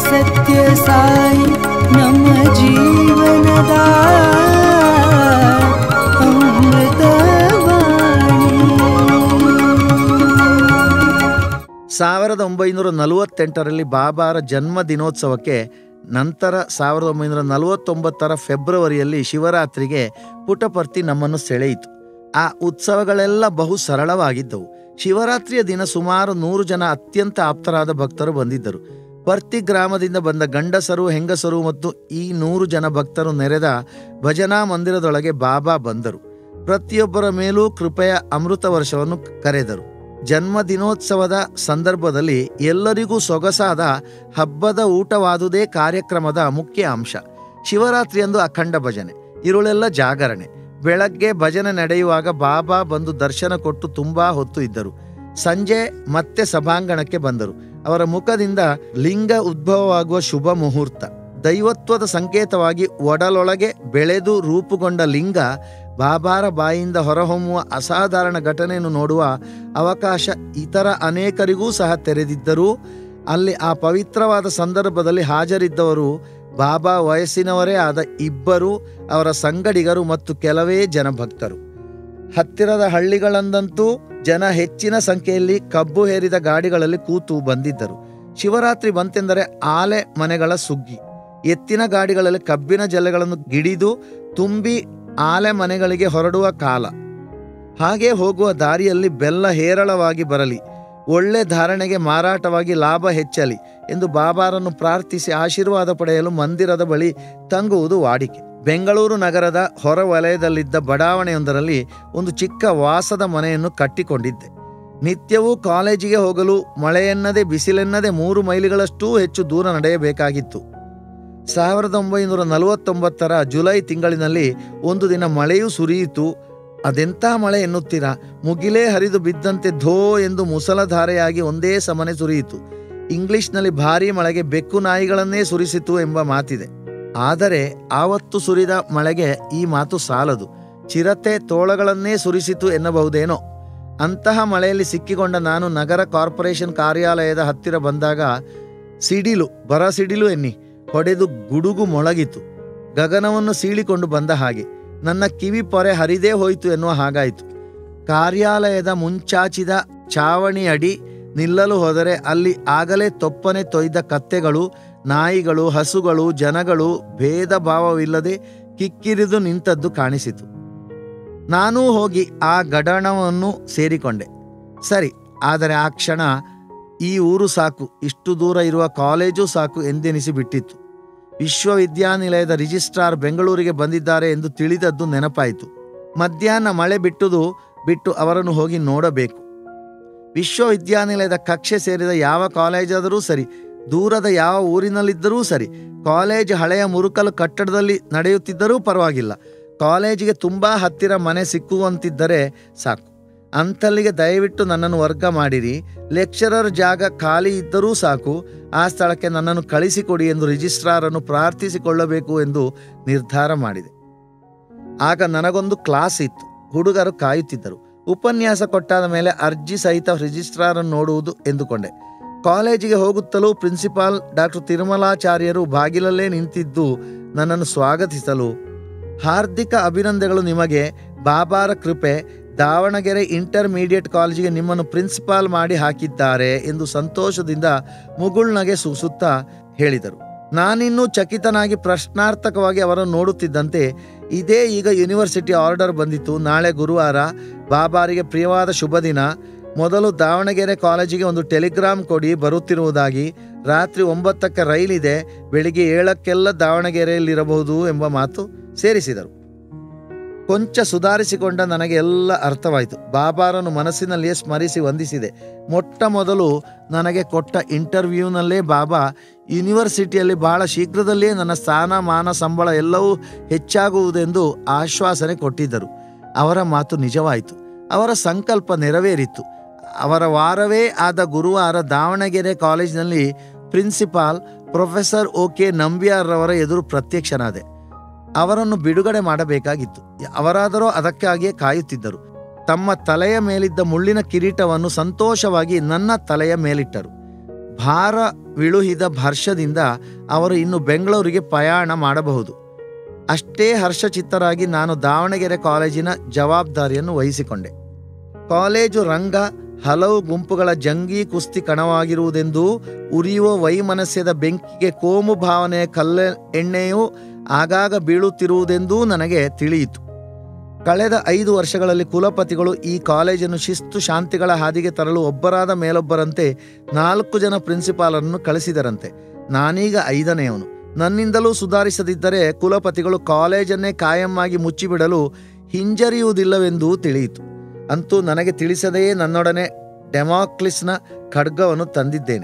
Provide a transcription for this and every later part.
ಸತ್ಯ ಸಾಯಿ ನಮ್ಮ ಜೀವನದ ಅಮೃತವಾಣಿ ಸಾವಿರದ ಒಂಬೈನೂರ ನಲವತ್ತೆಂಟರಲ್ಲಿ ಬಾಬಾರ ಜನ್ಮ ದಿನೋತ್ಸವಕ್ಕೆ ನಂತರ ಸಾವಿರದ ಒಂಬೈನೂರ ನಲವತ್ತೊಂಬತ್ತರ ಫೆಬ್ರವರಿಯಲ್ಲಿ ಶಿವರಾತ್ರಿಗೆ ಪುಟಪರ್ತಿ ನಮ್ಮನ್ನು ಸೆಳೆಯಿತು ಆ ಉತ್ಸವಗಳೆಲ್ಲ ಬಹು ಸರಳವಾಗಿದ್ದವು ಶಿವರಾತ್ರಿಯ ದಿನ ಸುಮಾರು ನೂರು ಜನ ಅತ್ಯಂತ ಆಪ್ತರಾದ ಭಕ್ತರು ಬಂದಿದ್ದರು ಪರ್ತಿ ಗ್ರಾಮದಿಂದ ಬಂದ ಗಂಡಸರು ಹೆಂಗಸರು ಮತ್ತು ಈ ನೂರು ಜನ ಭಕ್ತರು ನೆರೆದ ಭಜನಾ ಮಂದಿರದೊಳಗೆ ಬಾಬಾ ಬಂದರು ಪ್ರತಿಯೊಬ್ಬರ ಮೇಲೂ ಕೃಪೆಯ ಅಮೃತ ವರ್ಷವನ್ನು ಕರೆದರು ಜನ್ಮ ದಿನೋತ್ಸವದ ಸಂದರ್ಭದಲ್ಲಿ ಎಲ್ಲರಿಗೂ ಸೊಗಸಾದ ಹಬ್ಬದ ಊಟವಾದುದೇ ಕಾರ್ಯಕ್ರಮದ ಮುಖ್ಯ ಅಂಶ ಶಿವರಾತ್ರಿಯಂದು ಅಖಂಡ ಭಜನೆ ಇರುಳೆಲ್ಲ ಜಾಗರಣೆ ಬೆಳಗ್ಗೆ ಭಜನೆ ನಡೆಯುವಾಗ ಬಾಬಾ ಬಂದು ದರ್ಶನ ಕೊಟ್ಟು ತುಂಬಾ ಹೊತ್ತು ಇದ್ದರು ಸಂಜೆ ಮತ್ತೆ ಸಭಾಂಗಣಕ್ಕೆ ಬಂದರು ಅವರ ಮುಖದಿಂದ ಲಿಂಗ ಉದ್ಭವವಾಗುವ ಶುಭ ಮುಹೂರ್ತ ದೈವತ್ವದ ಸಂಕೇತವಾಗಿ ಒಡಲೊಳಗೆ ಬೆಳೆದು ರೂಪುಗೊಂಡ ಲಿಂಗ ಬಾಬಾರ ಬಾಯಿಂದ ಹೊರಹೊಮ್ಮುವ ಅಸಾಧಾರಣ ಘಟನೆಯನ್ನು ನೋಡುವ ಅವಕಾಶ ಇತರ ಅನೇಕರಿಗೂ ಸಹ ತೆರೆದಿದ್ದರೂ ಅಲ್ಲಿ ಆ ಪವಿತ್ರವಾದ ಸಂದರ್ಭದಲ್ಲಿ ಹಾಜರಿದ್ದವರು ಬಾಬಾ ವಯಸ್ಸಿನವರೇ ಆದ ಇಬ್ಬರು ಅವರ ಸಂಗಡಿಗರು ಮತ್ತು ಕೆಲವೇ ಜನ ಭಕ್ತರು ಹತ್ತಿರದ ಹಳ್ಳಿಗಳಂದಂತೂ ಜನ ಹೆಚ್ಚಿನ ಸಂಖ್ಯೆಯಲ್ಲಿ ಕಬ್ಬು ಹೇರಿದ ಗಾಡಿಗಳಲ್ಲಿ ಕೂತು ಬಂದಿದ್ದರು ಶಿವರಾತ್ರಿ ಬಂತೆಂದರೆ ಆಲೆ ಮನೆಗಳ ಸುಗ್ಗಿ ಎತ್ತಿನ ಗಾಡಿಗಳಲ್ಲಿ ಕಬ್ಬಿನ ಜಲ್ಲೆಗಳನ್ನು ಗಿಡಿದು ತುಂಬಿ ಆಲೆ ಮನೆಗಳಿಗೆ ಹೊರಡುವ ಕಾಲ ಹಾಗೆ ಹೋಗುವ ದಾರಿಯಲ್ಲಿ ಬೆಲ್ಲ ಹೇರಳವಾಗಿ ಬರಲಿ ಒಳ್ಳೆ ಧಾರಣೆಗೆ ಮಾರಾಟವಾಗಿ ಲಾಭ ಹೆಚ್ಚಲಿ ಎಂದು ಬಾಬಾರನ್ನು ಪ್ರಾರ್ಥಿಸಿ ಆಶೀರ್ವಾದ ಪಡೆಯಲು ಮಂದಿರದ ಬಳಿ ತಂಗುವುದು ವಾಡಿಕೆ ಬೆಂಗಳೂರು ನಗರದ ಹೊರ ವಲಯದಲ್ಲಿದ್ದ ಬಡಾವಣೆಯೊಂದರಲ್ಲಿ ಒಂದು ಚಿಕ್ಕ ವಾಸದ ಮನೆಯನ್ನು ಕಟ್ಟಿಕೊಂಡಿದ್ದೆ ನಿತ್ಯವೂ ಕಾಲೇಜಿಗೆ ಹೋಗಲು ಮಳೆಯೆನ್ನದೆ ಬಿಸಿಲೆನ್ನದೆ ಮೂರು ಮೈಲಿಗಳಷ್ಟೂ ಹೆಚ್ಚು ದೂರ ನಡೆಯಬೇಕಾಗಿತ್ತು ಸಾವಿರದ ಒಂಬೈನೂರ ನಲವತ್ತೊಂಬತ್ತರ ಜುಲೈ ತಿಂಗಳಿನಲ್ಲಿ ಒಂದು ದಿನ ಮಳೆಯೂ ಸುರಿಯಿತು ಅದೆಂಥ ಮಳೆ ಎನ್ನುತ್ತೀರಾ ಮುಗಿಲೇ ಹರಿದು ಬಿದ್ದಂತೆ ಧೋ ಎಂದು ಮುಸಲಧಾರೆಯಾಗಿ ಒಂದೇ ಸಮನೆ ಸುರಿಯಿತು ಇಂಗ್ಲಿಷ್ನಲ್ಲಿ ಭಾರೀ ಮಳೆಗೆ ಬೆಕ್ಕು ನಾಯಿಗಳನ್ನೇ ಸುರಿಸಿತು ಎಂಬ ಮಾತಿದೆ ಆದರೆ ಆವತ್ತು ಸುರಿದ ಮಳೆಗೆ ಈ ಮಾತು ಸಾಲದು ಚಿರತೆ ತೋಳಗಳನ್ನೇ ಸುರಿಸಿತು ಎನ್ನಬಹುದೇನೋ ಅಂತಹ ಮಳೆಯಲ್ಲಿ ಸಿಕ್ಕಿಕೊಂಡ ನಾನು ನಗರ ಕಾರ್ಪೊರೇಷನ್ ಕಾರ್ಯಾಲಯದ ಹತ್ತಿರ ಬಂದಾಗ ಸಿಡಿಲು ಬರ ಸಿಡಿಲು ಎನ್ನಿ ಹೊಡೆದು ಗುಡುಗು ಮೊಳಗಿತು ಗಗನವನ್ನು ಸೀಳಿಕೊಂಡು ಬಂದ ಹಾಗೆ ನನ್ನ ಕಿವಿ ಪೊರೆ ಹರಿದೇ ಹೋಯಿತು ಎನ್ನುವ ಹಾಗಾಯಿತು ಕಾರ್ಯಾಲಯದ ಮುಂಚಾಚಿದ ಚಾವಣಿ ಅಡಿ ನಿಲ್ಲಲು ಹೋದರೆ ಅಲ್ಲಿ ಆಗಲೇ ತೊಪ್ಪನೆ ತೊಯ್ದ ಕತ್ತೆಗಳು ನಾಯಿಗಳು ಹಸುಗಳು ಜನಗಳು ಭೇದ ಭಾವವಿಲ್ಲದೆ ಕಿಕ್ಕಿರಿದು ನಿಂತದ್ದು ಕಾಣಿಸಿತು ನಾನೂ ಹೋಗಿ ಆ ಗಡಣವನ್ನು ಸೇರಿಕೊಂಡೆ ಸರಿ ಆದರೆ ಆ ಕ್ಷಣ ಈ ಊರು ಸಾಕು ಇಷ್ಟು ದೂರ ಇರುವ ಕಾಲೇಜು ಸಾಕು ಎಂದೆನಿಸಿ ಬಿಟ್ಟಿತ್ತು ವಿಶ್ವವಿದ್ಯಾನಿಲಯದ ರಿಜಿಸ್ಟ್ರಾರ್ ಬೆಂಗಳೂರಿಗೆ ಬಂದಿದ್ದಾರೆ ಎಂದು ತಿಳಿದದ್ದು ನೆನಪಾಯಿತು ಮಧ್ಯಾಹ್ನ ಮಳೆ ಬಿಟ್ಟುದು ಬಿಟ್ಟು ಅವರನ್ನು ಹೋಗಿ ನೋಡಬೇಕು ವಿಶ್ವವಿದ್ಯಾನಿಲಯದ ಕಕ್ಷೆ ಸೇರಿದ ಯಾವ ಕಾಲೇಜಾದರೂ ಸರಿ ದೂರದ ಯಾವ ಊರಿನಲ್ಲಿದ್ದರೂ ಸರಿ ಕಾಲೇಜ್ ಹಳೆಯ ಮುರುಕಲು ಕಟ್ಟಡದಲ್ಲಿ ನಡೆಯುತ್ತಿದ್ದರೂ ಪರವಾಗಿಲ್ಲ ಕಾಲೇಜಿಗೆ ತುಂಬಾ ಹತ್ತಿರ ಮನೆ ಸಿಕ್ಕುವಂತಿದ್ದರೆ ಸಾಕು ಅಂಥಲ್ಲಿಗೆ ದಯವಿಟ್ಟು ನನ್ನನ್ನು ವರ್ಗ ಮಾಡಿರಿ ಲೆಕ್ಚರರ್ ಜಾಗ ಖಾಲಿ ಇದ್ದರೂ ಸಾಕು ಆ ಸ್ಥಳಕ್ಕೆ ನನ್ನನ್ನು ಕಳಿಸಿಕೊಡಿ ಎಂದು ರಿಜಿಸ್ಟ್ರಾರನ್ನು ಪ್ರಾರ್ಥಿಸಿಕೊಳ್ಳಬೇಕು ಎಂದು ನಿರ್ಧಾರ ಮಾಡಿದೆ ಆಗ ನನಗೊಂದು ಕ್ಲಾಸ್ ಇತ್ತು ಹುಡುಗರು ಕಾಯುತ್ತಿದ್ದರು ಉಪನ್ಯಾಸ ಕೊಟ್ಟಾದ ಮೇಲೆ ಅರ್ಜಿ ಸಹಿತ ರಿಜಿಸ್ಟ್ರಾರನ್ನು ನೋಡುವುದು ಎಂದುಕೊಂಡೆ ಕಾಲೇಜಿಗೆ ಹೋಗುತ್ತಲೂ ಪ್ರಿನ್ಸಿಪಾಲ್ ಡಾಕ್ಟರ್ ತಿರುಮಲಾಚಾರ್ಯರು ಬಾಗಿಲಲ್ಲೇ ನಿಂತಿದ್ದು ನನ್ನನ್ನು ಸ್ವಾಗತಿಸಲು ಹಾರ್ದಿಕ ಅಭಿನಂದನೆಗಳು ನಿಮಗೆ ಬಾಬಾರ ಕೃಪೆ ದಾವಣಗೆರೆ ಇಂಟರ್ಮೀಡಿಯೇಟ್ ಕಾಲೇಜಿಗೆ ನಿಮ್ಮನ್ನು ಪ್ರಿನ್ಸಿಪಾಲ್ ಮಾಡಿ ಹಾಕಿದ್ದಾರೆ ಎಂದು ಸಂತೋಷದಿಂದ ಮುಗುಳ್ನಗೆ ಸೂಸುತ್ತಾ ಹೇಳಿದರು ನಾನಿನ್ನೂ ಚಕಿತನಾಗಿ ಪ್ರಶ್ನಾರ್ಥಕವಾಗಿ ಅವರನ್ನು ನೋಡುತ್ತಿದ್ದಂತೆ ಇದೇ ಈಗ ಯೂನಿವರ್ಸಿಟಿ ಆರ್ಡರ್ ಬಂದಿತ್ತು ನಾಳೆ ಗುರುವಾರ ಬಾಬಾರಿಗೆ ಪ್ರಿಯವಾದ ಶುಭ ದಿನ ಮೊದಲು ದಾವಣಗೆರೆ ಕಾಲೇಜಿಗೆ ಒಂದು ಟೆಲಿಗ್ರಾಮ್ ಕೊಡಿ ಬರುತ್ತಿರುವುದಾಗಿ ರಾತ್ರಿ ಒಂಬತ್ತಕ್ಕೆ ರೈಲಿದೆ ಬೆಳಿಗ್ಗೆ ಏಳಕ್ಕೆಲ್ಲ ದಾವಣಗೆರೆಯಲ್ಲಿರಬಹುದು ಎಂಬ ಮಾತು ಸೇರಿಸಿದರು ಕೊಂಚ ಸುಧಾರಿಸಿಕೊಂಡ ನನಗೆ ಎಲ್ಲ ಅರ್ಥವಾಯಿತು ಬಾಬಾರನ್ನು ಮನಸ್ಸಿನಲ್ಲಿಯೇ ಸ್ಮರಿಸಿ ವಂದಿಸಿದೆ ಮೊಟ್ಟ ಮೊದಲು ನನಗೆ ಕೊಟ್ಟ ಇಂಟರ್ವ್ಯೂನಲ್ಲೇ ಬಾಬಾ ಯೂನಿವರ್ಸಿಟಿಯಲ್ಲಿ ಬಹಳ ಶೀಘ್ರದಲ್ಲಿಯೇ ನನ್ನ ಸ್ಥಾನ ಮಾನ ಸಂಬಳ ಎಲ್ಲವೂ ಹೆಚ್ಚಾಗುವುದೆಂದು ಆಶ್ವಾಸನೆ ಕೊಟ್ಟಿದ್ದರು ಅವರ ಮಾತು ನಿಜವಾಯಿತು ಅವರ ಸಂಕಲ್ಪ ನೆರವೇರಿತು ಅವರ ವಾರವೇ ಆದ ಗುರುವಾರ ದಾವಣಗೆರೆ ಕಾಲೇಜಿನಲ್ಲಿ ಪ್ರಿನ್ಸಿಪಾಲ್ ಪ್ರೊಫೆಸರ್ ಓ ಕೆ ನಂಬಿಯಾರ್ರವರ ಎದುರು ಪ್ರತ್ಯಕ್ಷನಾದೆ ಅವರನ್ನು ಬಿಡುಗಡೆ ಮಾಡಬೇಕಾಗಿತ್ತು ಅವರಾದರೋ ಅದಕ್ಕಾಗಿಯೇ ಕಾಯುತ್ತಿದ್ದರು ತಮ್ಮ ತಲೆಯ ಮೇಲಿದ್ದ ಮುಳ್ಳಿನ ಕಿರೀಟವನ್ನು ಸಂತೋಷವಾಗಿ ನನ್ನ ತಲೆಯ ಮೇಲಿಟ್ಟರು ಭಾರ ವಿಳುಹಿದ ಹರ್ಷದಿಂದ ಅವರು ಇನ್ನು ಬೆಂಗಳೂರಿಗೆ ಪ್ರಯಾಣ ಮಾಡಬಹುದು ಅಷ್ಟೇ ಹರ್ಷಚಿತ್ತರಾಗಿ ನಾನು ದಾವಣಗೆರೆ ಕಾಲೇಜಿನ ಜವಾಬ್ದಾರಿಯನ್ನು ವಹಿಸಿಕೊಂಡೆ ಕಾಲೇಜು ರಂಗ ಹಲವು ಗುಂಪುಗಳ ಜಂಗೀ ಕುಸ್ತಿ ಕಣವಾಗಿರುವುದೆಂದೂ ಉರಿಯುವ ವೈಮನಸ್ಯದ ಬೆಂಕಿಗೆ ಕೋಮು ಭಾವನೆಯ ಕಲ್ಲ ಎಣ್ಣೆಯೂ ಆಗಾಗ ಬೀಳುತ್ತಿರುವುದೆಂದೂ ನನಗೆ ತಿಳಿಯಿತು ಕಳೆದ ಐದು ವರ್ಷಗಳಲ್ಲಿ ಕುಲಪತಿಗಳು ಈ ಕಾಲೇಜನ್ನು ಶಿಸ್ತು ಶಾಂತಿಗಳ ಹಾದಿಗೆ ತರಲು ಒಬ್ಬರಾದ ಮೇಲೊಬ್ಬರಂತೆ ನಾಲ್ಕು ಜನ ಪ್ರಿನ್ಸಿಪಾಲರನ್ನು ಕಳಿಸಿದರಂತೆ ನಾನೀಗ ಐದನೆಯವನು ನನ್ನಿಂದಲೂ ಸುಧಾರಿಸದಿದ್ದರೆ ಕುಲಪತಿಗಳು ಕಾಲೇಜನ್ನೇ ಕಾಯಮ್ಮಾಗಿ ಮುಚ್ಚಿಬಿಡಲು ಹಿಂಜರಿಯುವುದಿಲ್ಲವೆಂದೂ ತಿಳಿಯಿತು ಅಂತೂ ನನಗೆ ತಿಳಿಸದೆಯೇ ನನ್ನೊಡನೆ ಡೆಮಾಕ್ಲಿಸ್ನ ಖಡ್ಗವನ್ನು ತಂದಿದ್ದೇನೆ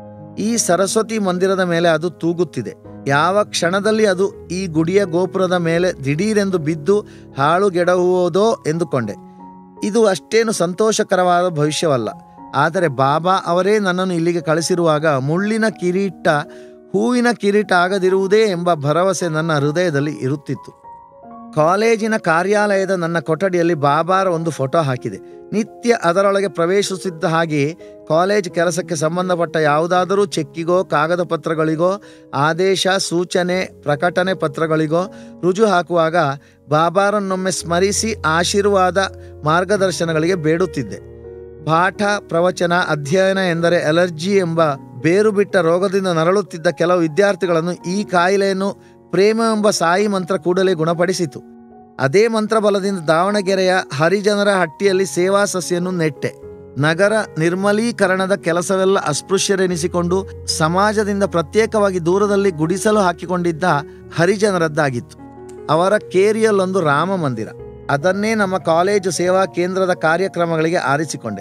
ಈ ಸರಸ್ವತಿ ಮಂದಿರದ ಮೇಲೆ ಅದು ತೂಗುತ್ತಿದೆ ಯಾವ ಕ್ಷಣದಲ್ಲಿ ಅದು ಈ ಗುಡಿಯ ಗೋಪುರದ ಮೇಲೆ ದಿಢೀರೆಂದು ಬಿದ್ದು ಹಾಳುಗೆಡಹುವುದೋ ಎಂದುಕೊಂಡೆ ಇದು ಅಷ್ಟೇನು ಸಂತೋಷಕರವಾದ ಭವಿಷ್ಯವಲ್ಲ ಆದರೆ ಬಾಬಾ ಅವರೇ ನನ್ನನ್ನು ಇಲ್ಲಿಗೆ ಕಳಿಸಿರುವಾಗ ಮುಳ್ಳಿನ ಕಿರೀಟ ಹೂವಿನ ಕಿರೀಟ ಆಗದಿರುವುದೇ ಎಂಬ ಭರವಸೆ ನನ್ನ ಹೃದಯದಲ್ಲಿ ಇರುತ್ತಿತ್ತು ಕಾಲೇಜಿನ ಕಾರ್ಯಾಲಯದ ನನ್ನ ಕೊಠಡಿಯಲ್ಲಿ ಬಾಬಾರ ಒಂದು ಫೋಟೋ ಹಾಕಿದೆ ನಿತ್ಯ ಅದರೊಳಗೆ ಪ್ರವೇಶಿಸಿದ್ದ ಹಾಗೆಯೇ ಕಾಲೇಜ್ ಕೆಲಸಕ್ಕೆ ಸಂಬಂಧಪಟ್ಟ ಯಾವುದಾದರೂ ಚೆಕ್ಕಿಗೋ ಕಾಗದ ಪತ್ರಗಳಿಗೋ ಆದೇಶ ಸೂಚನೆ ಪ್ರಕಟಣೆ ಪತ್ರಗಳಿಗೋ ರುಜು ಹಾಕುವಾಗ ಬಾಬಾರನ್ನೊಮ್ಮೆ ಸ್ಮರಿಸಿ ಆಶೀರ್ವಾದ ಮಾರ್ಗದರ್ಶನಗಳಿಗೆ ಬೇಡುತ್ತಿದ್ದೆ ಪಾಠ ಪ್ರವಚನ ಅಧ್ಯಯನ ಎಂದರೆ ಅಲರ್ಜಿ ಎಂಬ ಬೇರು ಬಿಟ್ಟ ರೋಗದಿಂದ ನರಳುತ್ತಿದ್ದ ಕೆಲವು ವಿದ್ಯಾರ್ಥಿಗಳನ್ನು ಈ ಕಾಯಿಲೆಯನ್ನು ಪ್ರೇಮ ಎಂಬ ಸಾಯಿ ಮಂತ್ರ ಕೂಡಲೇ ಗುಣಪಡಿಸಿತು ಅದೇ ಮಂತ್ರಬಲದಿಂದ ದಾವಣಗೆರೆಯ ಹರಿಜನರ ಹಟ್ಟಿಯಲ್ಲಿ ಸೇವಾ ಸಸ್ಯನ್ನು ನೆಟ್ಟೆ ನಗರ ನಿರ್ಮಲೀಕರಣದ ಕೆಲಸವೆಲ್ಲ ಅಸ್ಪೃಶ್ಯರೆನಿಸಿಕೊಂಡು ಸಮಾಜದಿಂದ ಪ್ರತ್ಯೇಕವಾಗಿ ದೂರದಲ್ಲಿ ಗುಡಿಸಲು ಹಾಕಿಕೊಂಡಿದ್ದ ಹರಿಜನರದ್ದಾಗಿತ್ತು ಅವರ ಕೇರಿಯಲ್ಲೊಂದು ರಾಮ ಮಂದಿರ ಅದನ್ನೇ ನಮ್ಮ ಕಾಲೇಜು ಸೇವಾ ಕೇಂದ್ರದ ಕಾರ್ಯಕ್ರಮಗಳಿಗೆ ಆರಿಸಿಕೊಂಡೆ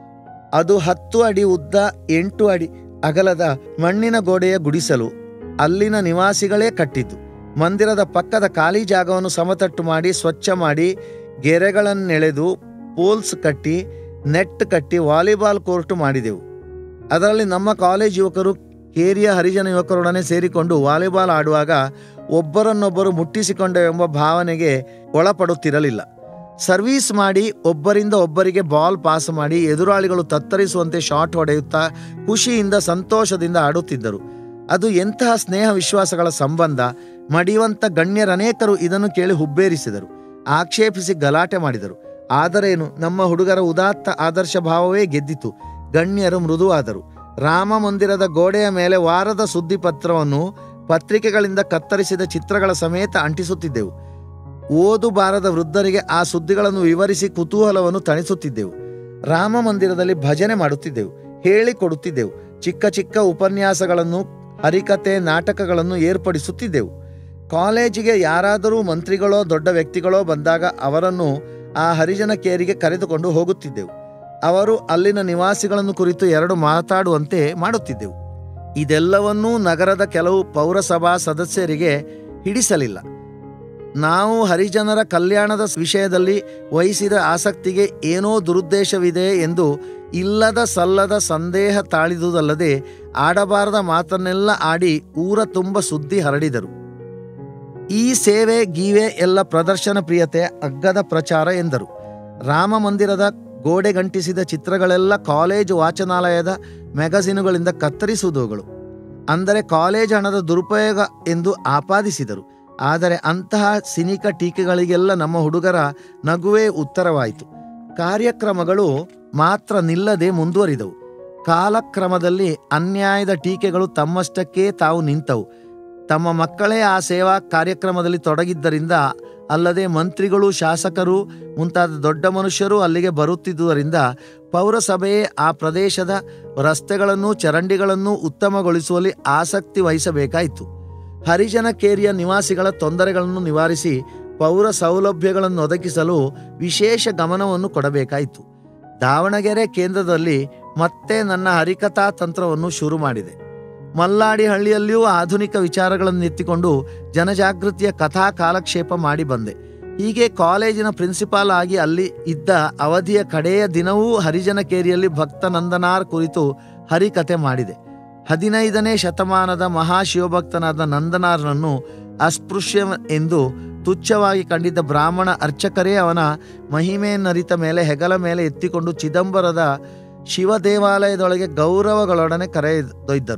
ಅದು ಹತ್ತು ಅಡಿ ಉದ್ದ ಎಂಟು ಅಡಿ ಅಗಲದ ಮಣ್ಣಿನ ಗೋಡೆಯ ಗುಡಿಸಲು ಅಲ್ಲಿನ ನಿವಾಸಿಗಳೇ ಕಟ್ಟಿದ್ದು ಮಂದಿರದ ಪಕ್ಕದ ಖಾಲಿ ಜಾಗವನ್ನು ಸಮತಟ್ಟು ಮಾಡಿ ಸ್ವಚ್ಛ ಮಾಡಿ ಗೆರೆಗಳನ್ನೆಳೆದು ಪೋಲ್ಸ್ ಕಟ್ಟಿ ನೆಟ್ ಕಟ್ಟಿ ವಾಲಿಬಾಲ್ ಕೋರ್ಟ್ ಮಾಡಿದೆವು ಅದರಲ್ಲಿ ನಮ್ಮ ಕಾಲೇಜ್ ಯುವಕರು ಕೇರಿಯ ಹರಿಜನ ಯುವಕರೊಡನೆ ಸೇರಿಕೊಂಡು ವಾಲಿಬಾಲ್ ಆಡುವಾಗ ಒಬ್ಬರನ್ನೊಬ್ಬರು ಮುಟ್ಟಿಸಿಕೊಂಡೆವೆಂಬ ಭಾವನೆಗೆ ಒಳಪಡುತ್ತಿರಲಿಲ್ಲ ಸರ್ವೀಸ್ ಮಾಡಿ ಒಬ್ಬರಿಂದ ಒಬ್ಬರಿಗೆ ಬಾಲ್ ಪಾಸ್ ಮಾಡಿ ಎದುರಾಳಿಗಳು ತತ್ತರಿಸುವಂತೆ ಶಾಟ್ ಹೊಡೆಯುತ್ತಾ ಖುಷಿಯಿಂದ ಸಂತೋಷದಿಂದ ಆಡುತ್ತಿದ್ದರು ಅದು ಎಂತಹ ಸ್ನೇಹ ವಿಶ್ವಾಸಗಳ ಸಂಬಂಧ ಮಡಿಯುವಂತ ಗಣ್ಯರನೇಕರು ಇದನ್ನು ಕೇಳಿ ಹುಬ್ಬೇರಿಸಿದರು ಆಕ್ಷೇಪಿಸಿ ಗಲಾಟೆ ಮಾಡಿದರು ಆದರೇನು ನಮ್ಮ ಹುಡುಗರ ಉದಾತ್ತ ಆದರ್ಶ ಭಾವವೇ ಗೆದ್ದಿತು ಗಣ್ಯರು ಮೃದುವಾದರು ರಾಮ ಮಂದಿರದ ಗೋಡೆಯ ಮೇಲೆ ವಾರದ ಸುದ್ದಿ ಪತ್ರವನ್ನು ಪತ್ರಿಕೆಗಳಿಂದ ಕತ್ತರಿಸಿದ ಚಿತ್ರಗಳ ಸಮೇತ ಅಂಟಿಸುತ್ತಿದ್ದೆವು ಓದು ಬಾರದ ವೃದ್ಧರಿಗೆ ಆ ಸುದ್ದಿಗಳನ್ನು ವಿವರಿಸಿ ಕುತೂಹಲವನ್ನು ತಣಿಸುತ್ತಿದ್ದೆವು ರಾಮ ಮಂದಿರದಲ್ಲಿ ಭಜನೆ ಮಾಡುತ್ತಿದ್ದೆವು ಹೇಳಿಕೊಡುತ್ತಿದ್ದೆವು ಚಿಕ್ಕ ಚಿಕ್ಕ ಉಪನ್ಯಾಸಗಳನ್ನು ಹರಿಕತೆ ನಾಟಕಗಳನ್ನು ಏರ್ಪಡಿಸುತ್ತಿದ್ದೆವು ಕಾಲೇಜಿಗೆ ಯಾರಾದರೂ ಮಂತ್ರಿಗಳೋ ದೊಡ್ಡ ವ್ಯಕ್ತಿಗಳೋ ಬಂದಾಗ ಅವರನ್ನು ಆ ಹರಿಜನ ಕೇರಿಗೆ ಕರೆದುಕೊಂಡು ಹೋಗುತ್ತಿದ್ದೆವು ಅವರು ಅಲ್ಲಿನ ನಿವಾಸಿಗಳನ್ನು ಕುರಿತು ಎರಡು ಮಾತಾಡುವಂತೆ ಮಾಡುತ್ತಿದ್ದೆವು ಇದೆಲ್ಲವನ್ನೂ ನಗರದ ಕೆಲವು ಪೌರಸಭಾ ಸದಸ್ಯರಿಗೆ ಹಿಡಿಸಲಿಲ್ಲ ನಾವು ಹರಿಜನರ ಕಲ್ಯಾಣದ ವಿಷಯದಲ್ಲಿ ವಹಿಸಿದ ಆಸಕ್ತಿಗೆ ಏನೋ ದುರುದ್ದೇಶವಿದೆ ಎಂದು ಇಲ್ಲದ ಸಲ್ಲದ ಸಂದೇಹ ತಾಳಿದುದಲ್ಲದೆ ಆಡಬಾರದ ಮಾತನ್ನೆಲ್ಲ ಆಡಿ ಊರ ತುಂಬ ಸುದ್ದಿ ಹರಡಿದರು ಈ ಸೇವೆ ಗೀವೆ ಎಲ್ಲ ಪ್ರದರ್ಶನ ಪ್ರಿಯತೆ ಅಗ್ಗದ ಪ್ರಚಾರ ಎಂದರು ರಾಮ ಮಂದಿರದ ಗೋಡೆಗಂಟಿಸಿದ ಚಿತ್ರಗಳೆಲ್ಲ ಕಾಲೇಜು ವಾಚನಾಲಯದ ಮ್ಯಾಗಝಿನುಗಳಿಂದ ಕತ್ತರಿಸುವುದುಗಳು ಅಂದರೆ ಕಾಲೇಜ್ ಹಣದ ದುರುಪಯೋಗ ಎಂದು ಆಪಾದಿಸಿದರು ಆದರೆ ಅಂತಹ ಸಿನಿಕ ಟೀಕೆಗಳಿಗೆಲ್ಲ ನಮ್ಮ ಹುಡುಗರ ನಗುವೇ ಉತ್ತರವಾಯಿತು ಕಾರ್ಯಕ್ರಮಗಳು ಮಾತ್ರ ನಿಲ್ಲದೆ ಮುಂದುವರಿದವು ಕಾಲಕ್ರಮದಲ್ಲಿ ಅನ್ಯಾಯದ ಟೀಕೆಗಳು ತಮ್ಮಷ್ಟಕ್ಕೇ ತಾವು ನಿಂತವು ತಮ್ಮ ಮಕ್ಕಳೇ ಆ ಸೇವಾ ಕಾರ್ಯಕ್ರಮದಲ್ಲಿ ತೊಡಗಿದ್ದರಿಂದ ಅಲ್ಲದೆ ಮಂತ್ರಿಗಳು ಶಾಸಕರು ಮುಂತಾದ ದೊಡ್ಡ ಮನುಷ್ಯರು ಅಲ್ಲಿಗೆ ಬರುತ್ತಿದ್ದುದರಿಂದ ಪೌರಸಭೆಯೇ ಆ ಪ್ರದೇಶದ ರಸ್ತೆಗಳನ್ನು ಚರಂಡಿಗಳನ್ನು ಉತ್ತಮಗೊಳಿಸುವಲ್ಲಿ ಆಸಕ್ತಿ ವಹಿಸಬೇಕಾಯಿತು ಹರಿಜನ ಕೇರಿಯ ನಿವಾಸಿಗಳ ತೊಂದರೆಗಳನ್ನು ನಿವಾರಿಸಿ ಪೌರ ಸೌಲಭ್ಯಗಳನ್ನು ಒದಗಿಸಲು ವಿಶೇಷ ಗಮನವನ್ನು ಕೊಡಬೇಕಾಯಿತು ದಾವಣಗೆರೆ ಕೇಂದ್ರದಲ್ಲಿ ಮತ್ತೆ ನನ್ನ ಹರಿಕಥಾ ತಂತ್ರವನ್ನು ಶುರು ಮಾಡಿದೆ ಮಲ್ಲಾಡಿ ಹಳ್ಳಿಯಲ್ಲಿಯೂ ಆಧುನಿಕ ವಿಚಾರಗಳನ್ನು ಎತ್ತಿಕೊಂಡು ಜನಜಾಗೃತಿಯ ಕಥಾ ಕಾಲಕ್ಷೇಪ ಮಾಡಿ ಬಂದೆ ಹೀಗೆ ಕಾಲೇಜಿನ ಪ್ರಿನ್ಸಿಪಾಲ್ ಆಗಿ ಅಲ್ಲಿ ಇದ್ದ ಅವಧಿಯ ಕಡೆಯ ದಿನವೂ ಹರಿಜನ ಕೇರಿಯಲ್ಲಿ ಭಕ್ತ ನಂದನಾರ್ ಕುರಿತು ಹರಿಕತೆ ಮಾಡಿದೆ ಹದಿನೈದನೇ ಶತಮಾನದ ಮಹಾಶಿವಭಕ್ತನಾದ ನಂದನಾರ್ನನ್ನು ಅಸ್ಪೃಶ್ಯ ಎಂದು ತುಚ್ಛವಾಗಿ ಕಂಡಿದ್ದ ಬ್ರಾಹ್ಮಣ ಅರ್ಚಕರೇ ಅವನ ಮಹಿಮೆಯನ್ನರಿತ ಮೇಲೆ ಹೆಗಲ ಮೇಲೆ ಎತ್ತಿಕೊಂಡು ಚಿದಂಬರದ ಶಿವ ದೇವಾಲಯದೊಳಗೆ ಗೌರವಗಳೊಡನೆ ಕರೆದೊಯ್ದರು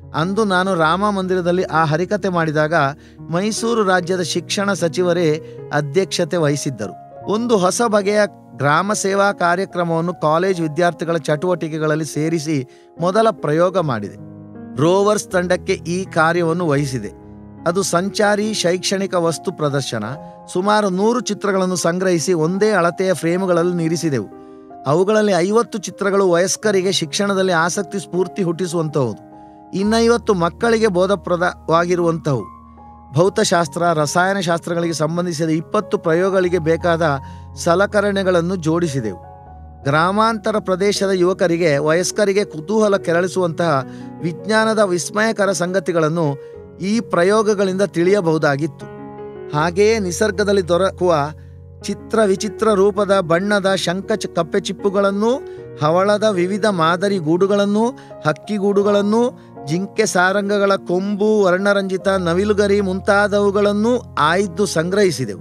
ಅಂದು ನಾನು ರಾಮ ಮಂದಿರದಲ್ಲಿ ಆ ಹರಿಕತೆ ಮಾಡಿದಾಗ ಮೈಸೂರು ರಾಜ್ಯದ ಶಿಕ್ಷಣ ಸಚಿವರೇ ಅಧ್ಯಕ್ಷತೆ ವಹಿಸಿದ್ದರು ಒಂದು ಹೊಸ ಬಗೆಯ ಗ್ರಾಮ ಸೇವಾ ಕಾರ್ಯಕ್ರಮವನ್ನು ಕಾಲೇಜ್ ವಿದ್ಯಾರ್ಥಿಗಳ ಚಟುವಟಿಕೆಗಳಲ್ಲಿ ಸೇರಿಸಿ ಮೊದಲ ಪ್ರಯೋಗ ಮಾಡಿದೆ ರೋವರ್ಸ್ ತಂಡಕ್ಕೆ ಈ ಕಾರ್ಯವನ್ನು ವಹಿಸಿದೆ ಅದು ಸಂಚಾರಿ ಶೈಕ್ಷಣಿಕ ವಸ್ತು ಪ್ರದರ್ಶನ ಸುಮಾರು ನೂರು ಚಿತ್ರಗಳನ್ನು ಸಂಗ್ರಹಿಸಿ ಒಂದೇ ಅಳತೆಯ ಫ್ರೇಮ್ಗಳಲ್ಲಿ ನಿರಿಸಿದೆವು ಅವುಗಳಲ್ಲಿ ಐವತ್ತು ಚಿತ್ರಗಳು ವಯಸ್ಕರಿಗೆ ಶಿಕ್ಷಣದಲ್ಲಿ ಆಸಕ್ತಿ ಸ್ಫೂರ್ತಿ ಹುಟ್ಟಿಸುವಂತಹವು ಇನ್ನೈವತ್ತು ಮಕ್ಕಳಿಗೆ ಬೋಧಪ್ರದವಾಗಿರುವಂತಹವು ಭೌತಶಾಸ್ತ್ರ ರಸಾಯನಶಾಸ್ತ್ರಗಳಿಗೆ ಸಂಬಂಧಿಸಿದ ಇಪ್ಪತ್ತು ಪ್ರಯೋಗಗಳಿಗೆ ಬೇಕಾದ ಸಲಕರಣೆಗಳನ್ನು ಜೋಡಿಸಿದೆವು ಗ್ರಾಮಾಂತರ ಪ್ರದೇಶದ ಯುವಕರಿಗೆ ವಯಸ್ಕರಿಗೆ ಕುತೂಹಲ ಕೆರಳಿಸುವಂತಹ ವಿಜ್ಞಾನದ ವಿಸ್ಮಯಕರ ಸಂಗತಿಗಳನ್ನು ಈ ಪ್ರಯೋಗಗಳಿಂದ ತಿಳಿಯಬಹುದಾಗಿತ್ತು ಹಾಗೆಯೇ ನಿಸರ್ಗದಲ್ಲಿ ದೊರಕುವ ಚಿತ್ರ ವಿಚಿತ್ರ ರೂಪದ ಬಣ್ಣದ ಶಂಖ ಚ- ಕಪ್ಪೆ ಚಿಪ್ಪುಗಳನ್ನು ಹವಳದ ವಿವಿಧ ಮಾದರಿ ಗೂಡುಗಳನ್ನು ಹಕ್ಕಿಗೂಡುಗಳನ್ನು ಜಿಂಕೆ ಸಾರಂಗಗಳ ಕೊಂಬು ವರ್ಣರಂಜಿತ ನವಿಲುಗರಿ ಮುಂತಾದವುಗಳನ್ನು ಆಯ್ದು ಸಂಗ್ರಹಿಸಿದೆವು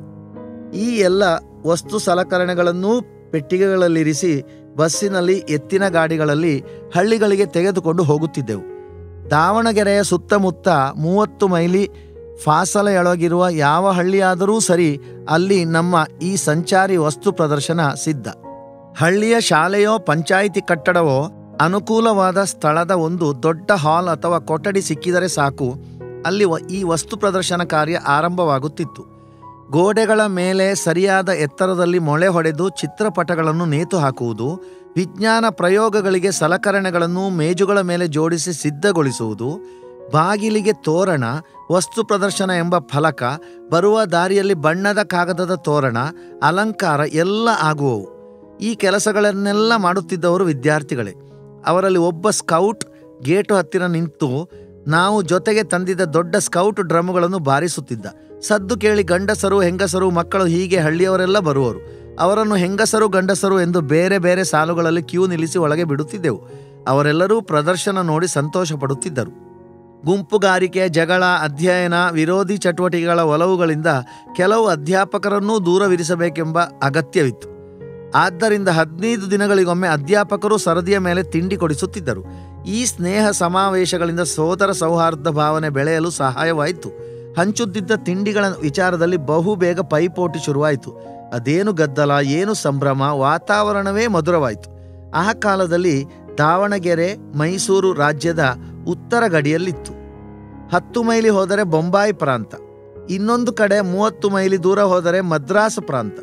ಈ ಎಲ್ಲ ವಸ್ತು ಸಲಕರಣೆಗಳನ್ನು ಪೆಟ್ಟಿಗೆಗಳಲ್ಲಿರಿಸಿ ಬಸ್ಸಿನಲ್ಲಿ ಎತ್ತಿನ ಗಾಡಿಗಳಲ್ಲಿ ಹಳ್ಳಿಗಳಿಗೆ ತೆಗೆದುಕೊಂಡು ಹೋಗುತ್ತಿದ್ದೆವು ದಾವಣಗೆರೆಯ ಸುತ್ತಮುತ್ತ ಮೂವತ್ತು ಮೈಲಿ ಫಾಸಲೆಯೊಳಗಿರುವ ಯಾವ ಹಳ್ಳಿಯಾದರೂ ಸರಿ ಅಲ್ಲಿ ನಮ್ಮ ಈ ಸಂಚಾರಿ ವಸ್ತು ಪ್ರದರ್ಶನ ಸಿದ್ಧ ಹಳ್ಳಿಯ ಶಾಲೆಯೋ ಪಂಚಾಯಿತಿ ಕಟ್ಟಡವೋ ಅನುಕೂಲವಾದ ಸ್ಥಳದ ಒಂದು ದೊಡ್ಡ ಹಾಲ್ ಅಥವಾ ಕೊಠಡಿ ಸಿಕ್ಕಿದರೆ ಸಾಕು ಅಲ್ಲಿ ವ- ಈ ವಸ್ತು ಪ್ರದರ್ಶನ ಕಾರ್ಯ ಆರಂಭವಾಗುತ್ತಿತ್ತು ಗೋಡೆಗಳ ಮೇಲೆ ಸರಿಯಾದ ಎತ್ತರದಲ್ಲಿ ಮೊಳೆ ಹೊಡೆದು ಚಿತ್ರಪಟಗಳನ್ನು ನೇತು ಹಾಕುವುದು ವಿಜ್ಞಾನ ಪ್ರಯೋಗಗಳಿಗೆ ಸಲಕರಣೆಗಳನ್ನು ಮೇಜುಗಳ ಮೇಲೆ ಜೋಡಿಸಿ ಸಿದ್ಧಗೊಳಿಸುವುದು ಬಾಗಿಲಿಗೆ ತೋರಣ ವಸ್ತು ಪ್ರದರ್ಶನ ಎಂಬ ಫಲಕ ಬರುವ ದಾರಿಯಲ್ಲಿ ಬಣ್ಣದ ಕಾಗದದ ತೋರಣ ಅಲಂಕಾರ ಎಲ್ಲ ಆಗುವವು ಈ ಕೆಲಸಗಳನ್ನೆಲ್ಲ ಮಾಡುತ್ತಿದ್ದವರು ವಿದ್ಯಾರ್ಥಿಗಳೇ ಅವರಲ್ಲಿ ಒಬ್ಬ ಸ್ಕೌಟ್ ಗೇಟು ಹತ್ತಿರ ನಿಂತು ನಾವು ಜೊತೆಗೆ ತಂದಿದ್ದ ದೊಡ್ಡ ಸ್ಕೌಟ್ ಡ್ರಮ್ಗಳನ್ನು ಬಾರಿಸುತ್ತಿದ್ದ ಸದ್ದು ಕೇಳಿ ಗಂಡಸರು ಹೆಂಗಸರು ಮಕ್ಕಳು ಹೀಗೆ ಹಳ್ಳಿಯವರೆಲ್ಲ ಬರುವರು ಅವರನ್ನು ಹೆಂಗಸರು ಗಂಡಸರು ಎಂದು ಬೇರೆ ಬೇರೆ ಸಾಲುಗಳಲ್ಲಿ ಕ್ಯೂ ನಿಲ್ಲಿಸಿ ಒಳಗೆ ಬಿಡುತ್ತಿದ್ದೆವು ಅವರೆಲ್ಲರೂ ಪ್ರದರ್ಶನ ನೋಡಿ ಸಂತೋಷ ಪಡುತ್ತಿದ್ದರು ಗುಂಪುಗಾರಿಕೆ ಜಗಳ ಅಧ್ಯಯನ ವಿರೋಧಿ ಚಟುವಟಿಕೆಗಳ ಒಲವುಗಳಿಂದ ಕೆಲವು ಅಧ್ಯಾಪಕರನ್ನೂ ದೂರವಿರಿಸಬೇಕೆಂಬ ಅಗತ್ಯವಿತ್ತು ಆದ್ದರಿಂದ ಹದಿನೈದು ದಿನಗಳಿಗೊಮ್ಮೆ ಅಧ್ಯಾಪಕರು ಸರದಿಯ ಮೇಲೆ ತಿಂಡಿ ಕೊಡಿಸುತ್ತಿದ್ದರು ಈ ಸ್ನೇಹ ಸಮಾವೇಶಗಳಿಂದ ಸೋದರ ಸೌಹಾರ್ದ ಭಾವನೆ ಬೆಳೆಯಲು ಸಹಾಯವಾಯಿತು ಹಂಚುತ್ತಿದ್ದ ತಿಂಡಿಗಳ ವಿಚಾರದಲ್ಲಿ ಬಹು ಬೇಗ ಪೈಪೋಟಿ ಶುರುವಾಯಿತು ಅದೇನು ಗದ್ದಲ ಏನು ಸಂಭ್ರಮ ವಾತಾವರಣವೇ ಮಧುರವಾಯಿತು ಆ ಕಾಲದಲ್ಲಿ ದಾವಣಗೆರೆ ಮೈಸೂರು ರಾಜ್ಯದ ಉತ್ತರ ಗಡಿಯಲ್ಲಿತ್ತು ಹತ್ತು ಮೈಲಿ ಹೋದರೆ ಬೊಂಬಾಯಿ ಪ್ರಾಂತ ಇನ್ನೊಂದು ಕಡೆ ಮೂವತ್ತು ಮೈಲಿ ದೂರ ಹೋದರೆ ಮದ್ರಾಸ್ ಪ್ರಾಂತ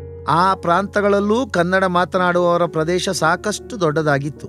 ಆ ಪ್ರಾಂತಗಳಲ್ಲೂ ಕನ್ನಡ ಮಾತನಾಡುವವರ ಪ್ರದೇಶ ಸಾಕಷ್ಟು ದೊಡ್ಡದಾಗಿತ್ತು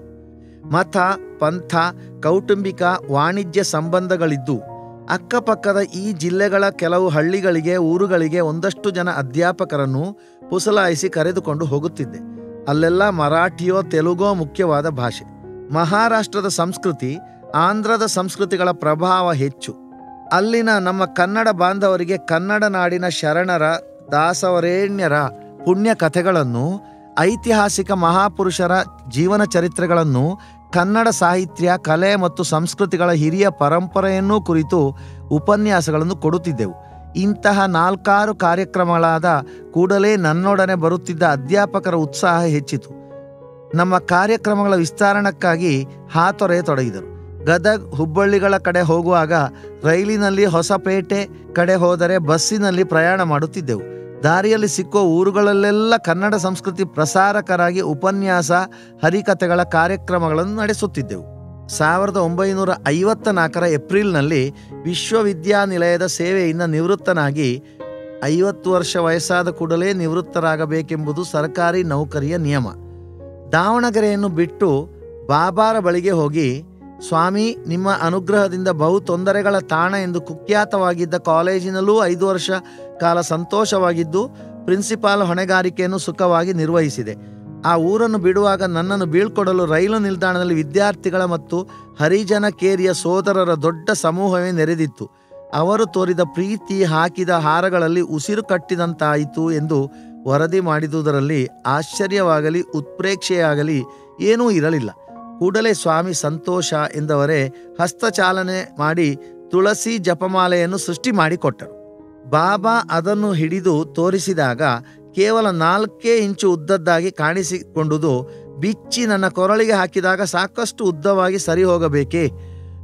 ಮತ ಪಂಥ ಕೌಟುಂಬಿಕ ವಾಣಿಜ್ಯ ಸಂಬಂಧಗಳಿದ್ದು ಅಕ್ಕಪಕ್ಕದ ಈ ಜಿಲ್ಲೆಗಳ ಕೆಲವು ಹಳ್ಳಿಗಳಿಗೆ ಊರುಗಳಿಗೆ ಒಂದಷ್ಟು ಜನ ಅಧ್ಯಾಪಕರನ್ನು ಪುಸಲಾಯಿಸಿ ಕರೆದುಕೊಂಡು ಹೋಗುತ್ತಿದ್ದೆ ಅಲ್ಲೆಲ್ಲ ಮರಾಠಿಯೋ ತೆಲುಗೋ ಮುಖ್ಯವಾದ ಭಾಷೆ ಮಹಾರಾಷ್ಟ್ರದ ಸಂಸ್ಕೃತಿ ಆಂಧ್ರದ ಸಂಸ್ಕೃತಿಗಳ ಪ್ರಭಾವ ಹೆಚ್ಚು ಅಲ್ಲಿನ ನಮ್ಮ ಕನ್ನಡ ಬಾಂಧವರಿಗೆ ಕನ್ನಡ ನಾಡಿನ ಶರಣರ ದಾಸವರೇಣ್ಯರ ಪುಣ್ಯ ಕಥೆಗಳನ್ನು ಐತಿಹಾಸಿಕ ಮಹಾಪುರುಷರ ಜೀವನ ಚರಿತ್ರೆಗಳನ್ನು ಕನ್ನಡ ಸಾಹಿತ್ಯ ಕಲೆ ಮತ್ತು ಸಂಸ್ಕೃತಿಗಳ ಹಿರಿಯ ಪರಂಪರೆಯನ್ನೂ ಕುರಿತು ಉಪನ್ಯಾಸಗಳನ್ನು ಕೊಡುತ್ತಿದ್ದೆವು ಇಂತಹ ನಾಲ್ಕಾರು ಕಾರ್ಯಕ್ರಮಗಳಾದ ಕೂಡಲೇ ನನ್ನೊಡನೆ ಬರುತ್ತಿದ್ದ ಅಧ್ಯಾಪಕರ ಉತ್ಸಾಹ ಹೆಚ್ಚಿತು ನಮ್ಮ ಕಾರ್ಯಕ್ರಮಗಳ ವಿಸ್ತರಣಕ್ಕಾಗಿ ಹಾತೊರೆಯತೊಡಗಿದರು ಗದಗ್ ಹುಬ್ಬಳ್ಳಿಗಳ ಕಡೆ ಹೋಗುವಾಗ ರೈಲಿನಲ್ಲಿ ಹೊಸಪೇಟೆ ಕಡೆ ಹೋದರೆ ಬಸ್ಸಿನಲ್ಲಿ ಪ್ರಯಾಣ ಮಾಡುತ್ತಿದ್ದೆವು ದಾರಿಯಲ್ಲಿ ಸಿಕ್ಕೋ ಊರುಗಳಲ್ಲೆಲ್ಲ ಕನ್ನಡ ಸಂಸ್ಕೃತಿ ಪ್ರಸಾರಕರಾಗಿ ಉಪನ್ಯಾಸ ಹರಿಕಥೆಗಳ ಕಾರ್ಯಕ್ರಮಗಳನ್ನು ನಡೆಸುತ್ತಿದ್ದೆವು ಸಾವಿರದ ಒಂಬೈನೂರ ಐವತ್ತ ನಾಲ್ಕರ ಏಪ್ರಿಲ್ನಲ್ಲಿ ವಿಶ್ವವಿದ್ಯಾನಿಲಯದ ಸೇವೆಯಿಂದ ನಿವೃತ್ತನಾಗಿ ಐವತ್ತು ವರ್ಷ ವಯಸ್ಸಾದ ಕೂಡಲೇ ನಿವೃತ್ತರಾಗಬೇಕೆಂಬುದು ಸರ್ಕಾರಿ ನೌಕರಿಯ ನಿಯಮ ದಾವಣಗೆರೆಯನ್ನು ಬಿಟ್ಟು ಬಾಬಾರ ಬಳಿಗೆ ಹೋಗಿ ಸ್ವಾಮಿ ನಿಮ್ಮ ಅನುಗ್ರಹದಿಂದ ಬಹು ತೊಂದರೆಗಳ ತಾಣ ಎಂದು ಕುಖ್ಯಾತವಾಗಿದ್ದ ಕಾಲೇಜಿನಲ್ಲೂ ಐದು ವರ್ಷ ಕಾಲ ಸಂತೋಷವಾಗಿದ್ದು ಪ್ರಿನ್ಸಿಪಾಲ್ ಹೊಣೆಗಾರಿಕೆಯನ್ನು ಸುಖವಾಗಿ ನಿರ್ವಹಿಸಿದೆ ಆ ಊರನ್ನು ಬಿಡುವಾಗ ನನ್ನನ್ನು ಬೀಳ್ಕೊಡಲು ರೈಲು ನಿಲ್ದಾಣದಲ್ಲಿ ವಿದ್ಯಾರ್ಥಿಗಳ ಮತ್ತು ಹರಿಜನ ಕೇರಿಯ ಸೋದರರ ದೊಡ್ಡ ಸಮೂಹವೇ ನೆರೆದಿತ್ತು ಅವರು ತೋರಿದ ಪ್ರೀತಿ ಹಾಕಿದ ಹಾರಗಳಲ್ಲಿ ಉಸಿರು ಕಟ್ಟಿದಂತಾಯಿತು ಎಂದು ವರದಿ ಮಾಡಿದುದರಲ್ಲಿ ಆಶ್ಚರ್ಯವಾಗಲಿ ಉತ್ಪ್ರೇಕ್ಷೆಯಾಗಲಿ ಏನೂ ಇರಲಿಲ್ಲ ಕೂಡಲೇ ಸ್ವಾಮಿ ಸಂತೋಷ ಎಂದವರೇ ಹಸ್ತಚಾಲನೆ ಮಾಡಿ ತುಳಸಿ ಜಪಮಾಲೆಯನ್ನು ಸೃಷ್ಟಿ ಮಾಡಿಕೊಟ್ಟರು ಬಾಬಾ ಅದನ್ನು ಹಿಡಿದು ತೋರಿಸಿದಾಗ ಕೇವಲ ನಾಲ್ಕೇ ಇಂಚು ಉದ್ದದ್ದಾಗಿ ಕಾಣಿಸಿಕೊಂಡುದು ಬಿಚ್ಚಿ ನನ್ನ ಕೊರಳಿಗೆ ಹಾಕಿದಾಗ ಸಾಕಷ್ಟು ಉದ್ದವಾಗಿ ಸರಿ ಹೋಗಬೇಕೇ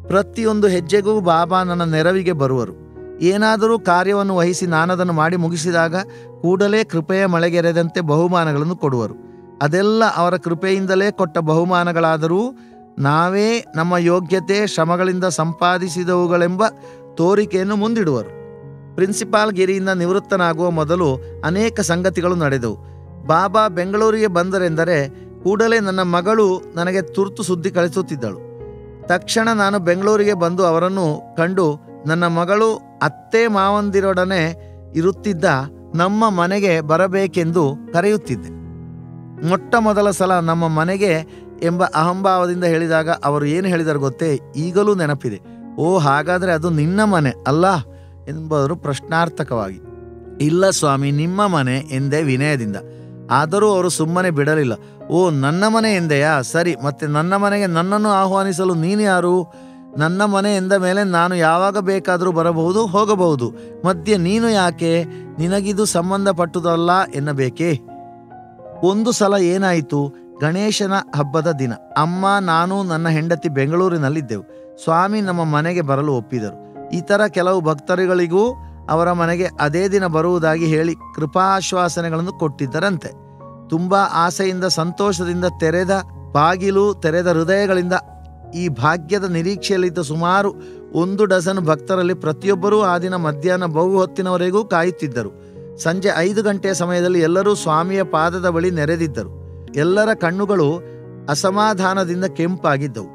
ಪ್ರತಿಯೊಂದು ಹೆಜ್ಜೆಗೂ ಬಾಬಾ ನನ್ನ ನೆರವಿಗೆ ಬರುವರು ಏನಾದರೂ ಕಾರ್ಯವನ್ನು ವಹಿಸಿ ನಾನದನ್ನು ಮಾಡಿ ಮುಗಿಸಿದಾಗ ಕೂಡಲೇ ಕೃಪೆಯ ಮಳೆಗೆರೆದಂತೆ ಬಹುಮಾನಗಳನ್ನು ಕೊಡುವರು ಅದೆಲ್ಲ ಅವರ ಕೃಪೆಯಿಂದಲೇ ಕೊಟ್ಟ ಬಹುಮಾನಗಳಾದರೂ ನಾವೇ ನಮ್ಮ ಯೋಗ್ಯತೆ ಶ್ರಮಗಳಿಂದ ಸಂಪಾದಿಸಿದವುಗಳೆಂಬ ತೋರಿಕೆಯನ್ನು ಮುಂದಿಡುವರು ಪ್ರಿನ್ಸಿಪಾಲ್ ಗಿರಿಯಿಂದ ನಿವೃತ್ತನಾಗುವ ಮೊದಲು ಅನೇಕ ಸಂಗತಿಗಳು ನಡೆದವು ಬಾಬಾ ಬೆಂಗಳೂರಿಗೆ ಬಂದರೆಂದರೆ ಕೂಡಲೇ ನನ್ನ ಮಗಳು ನನಗೆ ತುರ್ತು ಸುದ್ದಿ ಕಳಿಸುತ್ತಿದ್ದಳು ತಕ್ಷಣ ನಾನು ಬೆಂಗಳೂರಿಗೆ ಬಂದು ಅವರನ್ನು ಕಂಡು ನನ್ನ ಮಗಳು ಅತ್ತೆ ಮಾವಂದಿರೊಡನೆ ಇರುತ್ತಿದ್ದ ನಮ್ಮ ಮನೆಗೆ ಬರಬೇಕೆಂದು ಕರೆಯುತ್ತಿದ್ದೆ ಮೊಟ್ಟ ಮೊದಲ ಸಲ ನಮ್ಮ ಮನೆಗೆ ಎಂಬ ಅಹಂಭಾವದಿಂದ ಹೇಳಿದಾಗ ಅವರು ಏನು ಹೇಳಿದರು ಗೊತ್ತೇ ಈಗಲೂ ನೆನಪಿದೆ ಓ ಹಾಗಾದರೆ ಅದು ನಿನ್ನ ಮನೆ ಅಲ್ಲ ಎಂಬುದರು ಪ್ರಶ್ನಾರ್ಥಕವಾಗಿ ಇಲ್ಲ ಸ್ವಾಮಿ ನಿಮ್ಮ ಮನೆ ಎಂದೇ ವಿನಯದಿಂದ ಆದರೂ ಅವರು ಸುಮ್ಮನೆ ಬಿಡಲಿಲ್ಲ ಓ ನನ್ನ ಮನೆ ಎಂದೆಯಾ ಸರಿ ಮತ್ತೆ ನನ್ನ ಮನೆಗೆ ನನ್ನನ್ನು ಆಹ್ವಾನಿಸಲು ನೀನು ಯಾರು ನನ್ನ ಮನೆ ಎಂದ ಮೇಲೆ ನಾನು ಯಾವಾಗ ಬೇಕಾದರೂ ಬರಬಹುದು ಹೋಗಬಹುದು ಮಧ್ಯೆ ನೀನು ಯಾಕೆ ನಿನಗಿದು ಸಂಬಂಧಪಟ್ಟುದಲ್ಲ ಎನ್ನಬೇಕೇ ಒಂದು ಸಲ ಏನಾಯಿತು ಗಣೇಶನ ಹಬ್ಬದ ದಿನ ಅಮ್ಮ ನಾನು ನನ್ನ ಹೆಂಡತಿ ಬೆಂಗಳೂರಿನಲ್ಲಿದ್ದೆವು ಸ್ವಾಮಿ ನಮ್ಮ ಮನೆಗೆ ಬರಲು ಒಪ್ಪಿದರು ಇತರ ಕೆಲವು ಭಕ್ತರುಗಳಿಗೂ ಅವರ ಮನೆಗೆ ಅದೇ ದಿನ ಬರುವುದಾಗಿ ಹೇಳಿ ಕೃಪಾಶ್ವಾಸನೆಗಳನ್ನು ಕೊಟ್ಟಿದ್ದರಂತೆ ತುಂಬಾ ಆಸೆಯಿಂದ ಸಂತೋಷದಿಂದ ತೆರೆದ ಬಾಗಿಲು ತೆರೆದ ಹೃದಯಗಳಿಂದ ಈ ಭಾಗ್ಯದ ನಿರೀಕ್ಷೆಯಲ್ಲಿದ್ದ ಸುಮಾರು ಒಂದು ಡಜನ್ ಭಕ್ತರಲ್ಲಿ ಪ್ರತಿಯೊಬ್ಬರೂ ಆ ದಿನ ಮಧ್ಯಾಹ್ನ ಬಹು ಹೊತ್ತಿನವರೆಗೂ ಕಾಯುತ್ತಿದ್ದರು ಸಂಜೆ ಐದು ಗಂಟೆಯ ಸಮಯದಲ್ಲಿ ಎಲ್ಲರೂ ಸ್ವಾಮಿಯ ಪಾದದ ಬಳಿ ನೆರೆದಿದ್ದರು ಎಲ್ಲರ ಕಣ್ಣುಗಳು ಅಸಮಾಧಾನದಿಂದ ಕೆಂಪಾಗಿದ್ದವು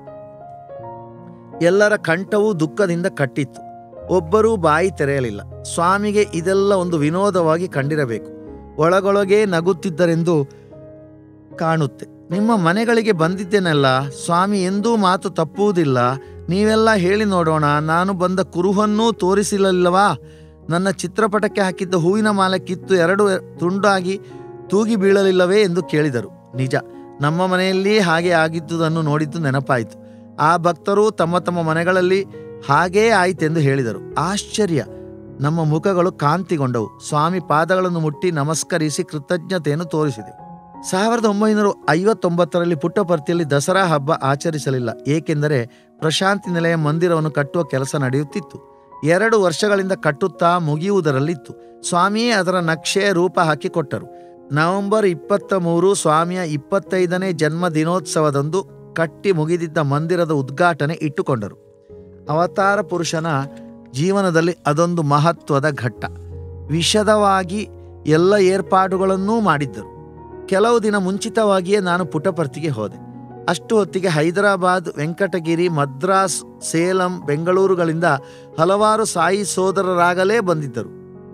ಎಲ್ಲರ ಕಂಠವೂ ದುಃಖದಿಂದ ಕಟ್ಟಿತ್ತು ಒಬ್ಬರೂ ಬಾಯಿ ತೆರೆಯಲಿಲ್ಲ ಸ್ವಾಮಿಗೆ ಇದೆಲ್ಲ ಒಂದು ವಿನೋದವಾಗಿ ಕಂಡಿರಬೇಕು ಒಳಗೊಳಗೇ ನಗುತ್ತಿದ್ದರೆಂದು ಕಾಣುತ್ತೆ ನಿಮ್ಮ ಮನೆಗಳಿಗೆ ಬಂದಿದ್ದೇನಲ್ಲ ಸ್ವಾಮಿ ಎಂದೂ ಮಾತು ತಪ್ಪುವುದಿಲ್ಲ ನೀವೆಲ್ಲ ಹೇಳಿ ನೋಡೋಣ ನಾನು ಬಂದ ಕುರುಹನ್ನೂ ತೋರಿಸಿಲ್ಲವಾ ನನ್ನ ಚಿತ್ರಪಟಕ್ಕೆ ಹಾಕಿದ್ದ ಹೂವಿನ ಮಾಲೆ ಕಿತ್ತು ಎರಡು ತುಂಡಾಗಿ ತೂಗಿ ಬೀಳಲಿಲ್ಲವೇ ಎಂದು ಕೇಳಿದರು ನಿಜ ನಮ್ಮ ಮನೆಯಲ್ಲಿ ಹಾಗೆ ಆಗಿದ್ದುದನ್ನು ನೋಡಿದ್ದು ನೆನಪಾಯಿತು ಆ ಭಕ್ತರು ತಮ್ಮ ತಮ್ಮ ಮನೆಗಳಲ್ಲಿ ಹಾಗೇ ಆಯಿತೆಂದು ಹೇಳಿದರು ಆಶ್ಚರ್ಯ ನಮ್ಮ ಮುಖಗಳು ಕಾಂತಿಗೊಂಡವು ಸ್ವಾಮಿ ಪಾದಗಳನ್ನು ಮುಟ್ಟಿ ನಮಸ್ಕರಿಸಿ ಕೃತಜ್ಞತೆಯನ್ನು ತೋರಿಸಿದೆವು ಸಾವಿರದ ಒಂಬೈನೂರ ಐವತ್ತೊಂಬತ್ತರಲ್ಲಿ ಪುಟ್ಟಪರ್ತಿಯಲ್ಲಿ ದಸರಾ ಹಬ್ಬ ಆಚರಿಸಲಿಲ್ಲ ಏಕೆಂದರೆ ಪ್ರಶಾಂತಿ ನಿಲಯ ಮಂದಿರವನ್ನು ಕಟ್ಟುವ ಕೆಲಸ ನಡೆಯುತ್ತಿತ್ತು ಎರಡು ವರ್ಷಗಳಿಂದ ಕಟ್ಟುತ್ತಾ ಮುಗಿಯುವುದರಲ್ಲಿತ್ತು ಸ್ವಾಮಿಯೇ ಅದರ ನಕ್ಷೆ ರೂಪ ಹಾಕಿಕೊಟ್ಟರು ನವೆಂಬರ್ ಇಪ್ಪತ್ತ ಮೂರು ಸ್ವಾಮಿಯ ಇಪ್ಪತ್ತೈದನೇ ಜನ್ಮ ದಿನೋತ್ಸವದಂದು ಕಟ್ಟಿ ಮುಗಿದಿದ್ದ ಮಂದಿರದ ಉದ್ಘಾಟನೆ ಇಟ್ಟುಕೊಂಡರು ಅವತಾರ ಪುರುಷನ ಜೀವನದಲ್ಲಿ ಅದೊಂದು ಮಹತ್ವದ ಘಟ್ಟ ವಿಶದವಾಗಿ ಎಲ್ಲ ಏರ್ಪಾಡುಗಳನ್ನೂ ಮಾಡಿದ್ದರು ಕೆಲವು ದಿನ ಮುಂಚಿತವಾಗಿಯೇ ನಾನು ಪುಟಪರ್ತಿಗೆ ಹೋದೆ ಅಷ್ಟು ಹೊತ್ತಿಗೆ ಹೈದರಾಬಾದ್ ವೆಂಕಟಗಿರಿ ಮದ್ರಾಸ್ ಸೇಲಂ ಬೆಂಗಳೂರುಗಳಿಂದ ಹಲವಾರು ಸಾಯಿ ಸೋದರರಾಗಲೇ ಬಂದಿದ್ದರು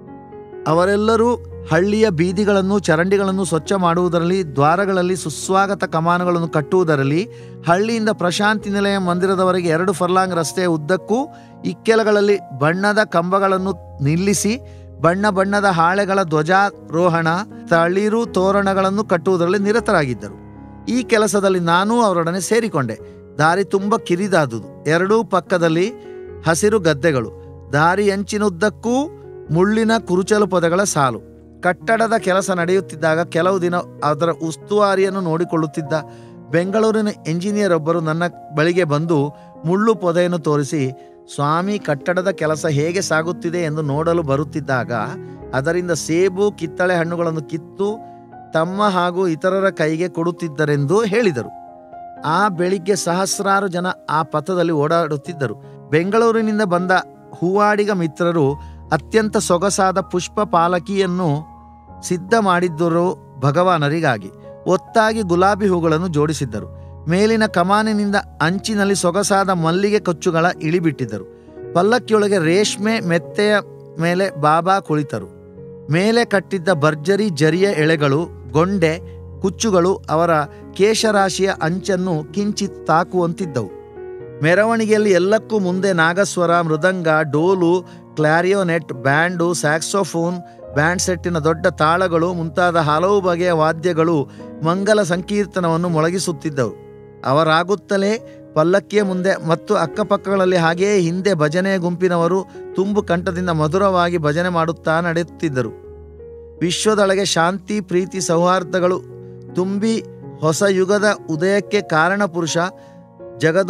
ಅವರೆಲ್ಲರೂ ಹಳ್ಳಿಯ ಬೀದಿಗಳನ್ನು ಚರಂಡಿಗಳನ್ನು ಸ್ವಚ್ಛ ಮಾಡುವುದರಲ್ಲಿ ದ್ವಾರಗಳಲ್ಲಿ ಸುಸ್ವಾಗತ ಕಮಾನುಗಳನ್ನು ಕಟ್ಟುವುದರಲ್ಲಿ ಹಳ್ಳಿಯಿಂದ ಪ್ರಶಾಂತಿ ನಿಲಯ ಮಂದಿರದವರೆಗೆ ಎರಡು ಫರ್ಲಾಂಗ್ ರಸ್ತೆಯ ಉದ್ದಕ್ಕೂ ಇಕ್ಕೆಲಗಳಲ್ಲಿ ಬಣ್ಣದ ಕಂಬಗಳನ್ನು ನಿಲ್ಲಿಸಿ ಬಣ್ಣ ಬಣ್ಣದ ಹಾಳೆಗಳ ಧ್ವಜಾರೋಹಣ ತಳಿರು ತೋರಣಗಳನ್ನು ಕಟ್ಟುವುದರಲ್ಲಿ ನಿರತರಾಗಿದ್ದರು ಈ ಕೆಲಸದಲ್ಲಿ ನಾನೂ ಅವರೊಡನೆ ಸೇರಿಕೊಂಡೆ ದಾರಿ ತುಂಬ ಕಿರಿದಾದುದು ಎರಡೂ ಪಕ್ಕದಲ್ಲಿ ಹಸಿರು ಗದ್ದೆಗಳು ದಾರಿ ಅಂಚಿನುದ್ದಕ್ಕೂ ಮುಳ್ಳಿನ ಕುರುಚಲು ಪದಗಳ ಸಾಲು ಕಟ್ಟಡದ ಕೆಲಸ ನಡೆಯುತ್ತಿದ್ದಾಗ ಕೆಲವು ದಿನ ಅದರ ಉಸ್ತುವಾರಿಯನ್ನು ನೋಡಿಕೊಳ್ಳುತ್ತಿದ್ದ ಬೆಂಗಳೂರಿನ ಎಂಜಿನಿಯರ್ ಒಬ್ಬರು ನನ್ನ ಬಳಿಗೆ ಬಂದು ಮುಳ್ಳು ಪೊದೆಯನ್ನು ತೋರಿಸಿ ಸ್ವಾಮಿ ಕಟ್ಟಡದ ಕೆಲಸ ಹೇಗೆ ಸಾಗುತ್ತಿದೆ ಎಂದು ನೋಡಲು ಬರುತ್ತಿದ್ದಾಗ ಅದರಿಂದ ಸೇಬು ಕಿತ್ತಳೆ ಹಣ್ಣುಗಳನ್ನು ಕಿತ್ತು ತಮ್ಮ ಹಾಗೂ ಇತರರ ಕೈಗೆ ಕೊಡುತ್ತಿದ್ದರೆಂದು ಹೇಳಿದರು ಆ ಬೆಳಿಗ್ಗೆ ಸಹಸ್ರಾರು ಜನ ಆ ಪಥದಲ್ಲಿ ಓಡಾಡುತ್ತಿದ್ದರು ಬೆಂಗಳೂರಿನಿಂದ ಬಂದ ಹೂವಾಡಿಗ ಮಿತ್ರರು ಅತ್ಯಂತ ಸೊಗಸಾದ ಪುಷ್ಪ ಪಾಲಕಿಯನ್ನು ಸಿದ್ಧ ಮಾಡಿದ್ದರು ಭಗವಾನರಿಗಾಗಿ ಒತ್ತಾಗಿ ಗುಲಾಬಿ ಹೂಗಳನ್ನು ಜೋಡಿಸಿದ್ದರು ಮೇಲಿನ ಕಮಾನಿನಿಂದ ಅಂಚಿನಲ್ಲಿ ಸೊಗಸಾದ ಮಲ್ಲಿಗೆ ಕೊಚ್ಚುಗಳ ಇಳಿಬಿಟ್ಟಿದ್ದರು ಪಲ್ಲಕ್ಕಿಯೊಳಗೆ ರೇಷ್ಮೆ ಮೆತ್ತೆಯ ಮೇಲೆ ಬಾಬಾ ಕುಳಿತರು ಮೇಲೆ ಕಟ್ಟಿದ್ದ ಭರ್ಜರಿ ಜರಿಯ ಎಳೆಗಳು ಗೊಂಡೆ ಕುಚ್ಚುಗಳು ಅವರ ಕೇಶರಾಶಿಯ ಅಂಚನ್ನು ಕಿಂಚಿತ್ ತಾಕುವಂತಿದ್ದವು ಮೆರವಣಿಗೆಯಲ್ಲಿ ಎಲ್ಲಕ್ಕೂ ಮುಂದೆ ನಾಗಸ್ವರ ಮೃದಂಗ ಡೋಲು ಕ್ಲಾರಿಯೋನೆಟ್ ಬ್ಯಾಂಡು ಸ್ಯಾಕ್ಸೋಫೋನ್ ಬ್ಯಾಂಡ್ ಸೆಟ್ಟಿನ ದೊಡ್ಡ ತಾಳಗಳು ಮುಂತಾದ ಹಲವು ಬಗೆಯ ವಾದ್ಯಗಳು ಮಂಗಲ ಸಂಕೀರ್ತನವನ್ನು ಮೊಳಗಿಸುತ್ತಿದ್ದವು ಅವರಾಗುತ್ತಲೇ ಪಲ್ಲಕ್ಕಿಯ ಮುಂದೆ ಮತ್ತು ಅಕ್ಕಪಕ್ಕಗಳಲ್ಲಿ ಹಾಗೆಯೇ ಹಿಂದೆ ಭಜನೆಯ ಗುಂಪಿನವರು ತುಂಬು ಕಂಠದಿಂದ ಮಧುರವಾಗಿ ಭಜನೆ ಮಾಡುತ್ತಾ ನಡೆಯುತ್ತಿದ್ದರು ವಿಶ್ವದೊಳಗೆ ಶಾಂತಿ ಪ್ರೀತಿ ಸೌಹಾರ್ದಗಳು ತುಂಬಿ ಹೊಸ ಯುಗದ ಉದಯಕ್ಕೆ ಕಾರಣ ಪುರುಷ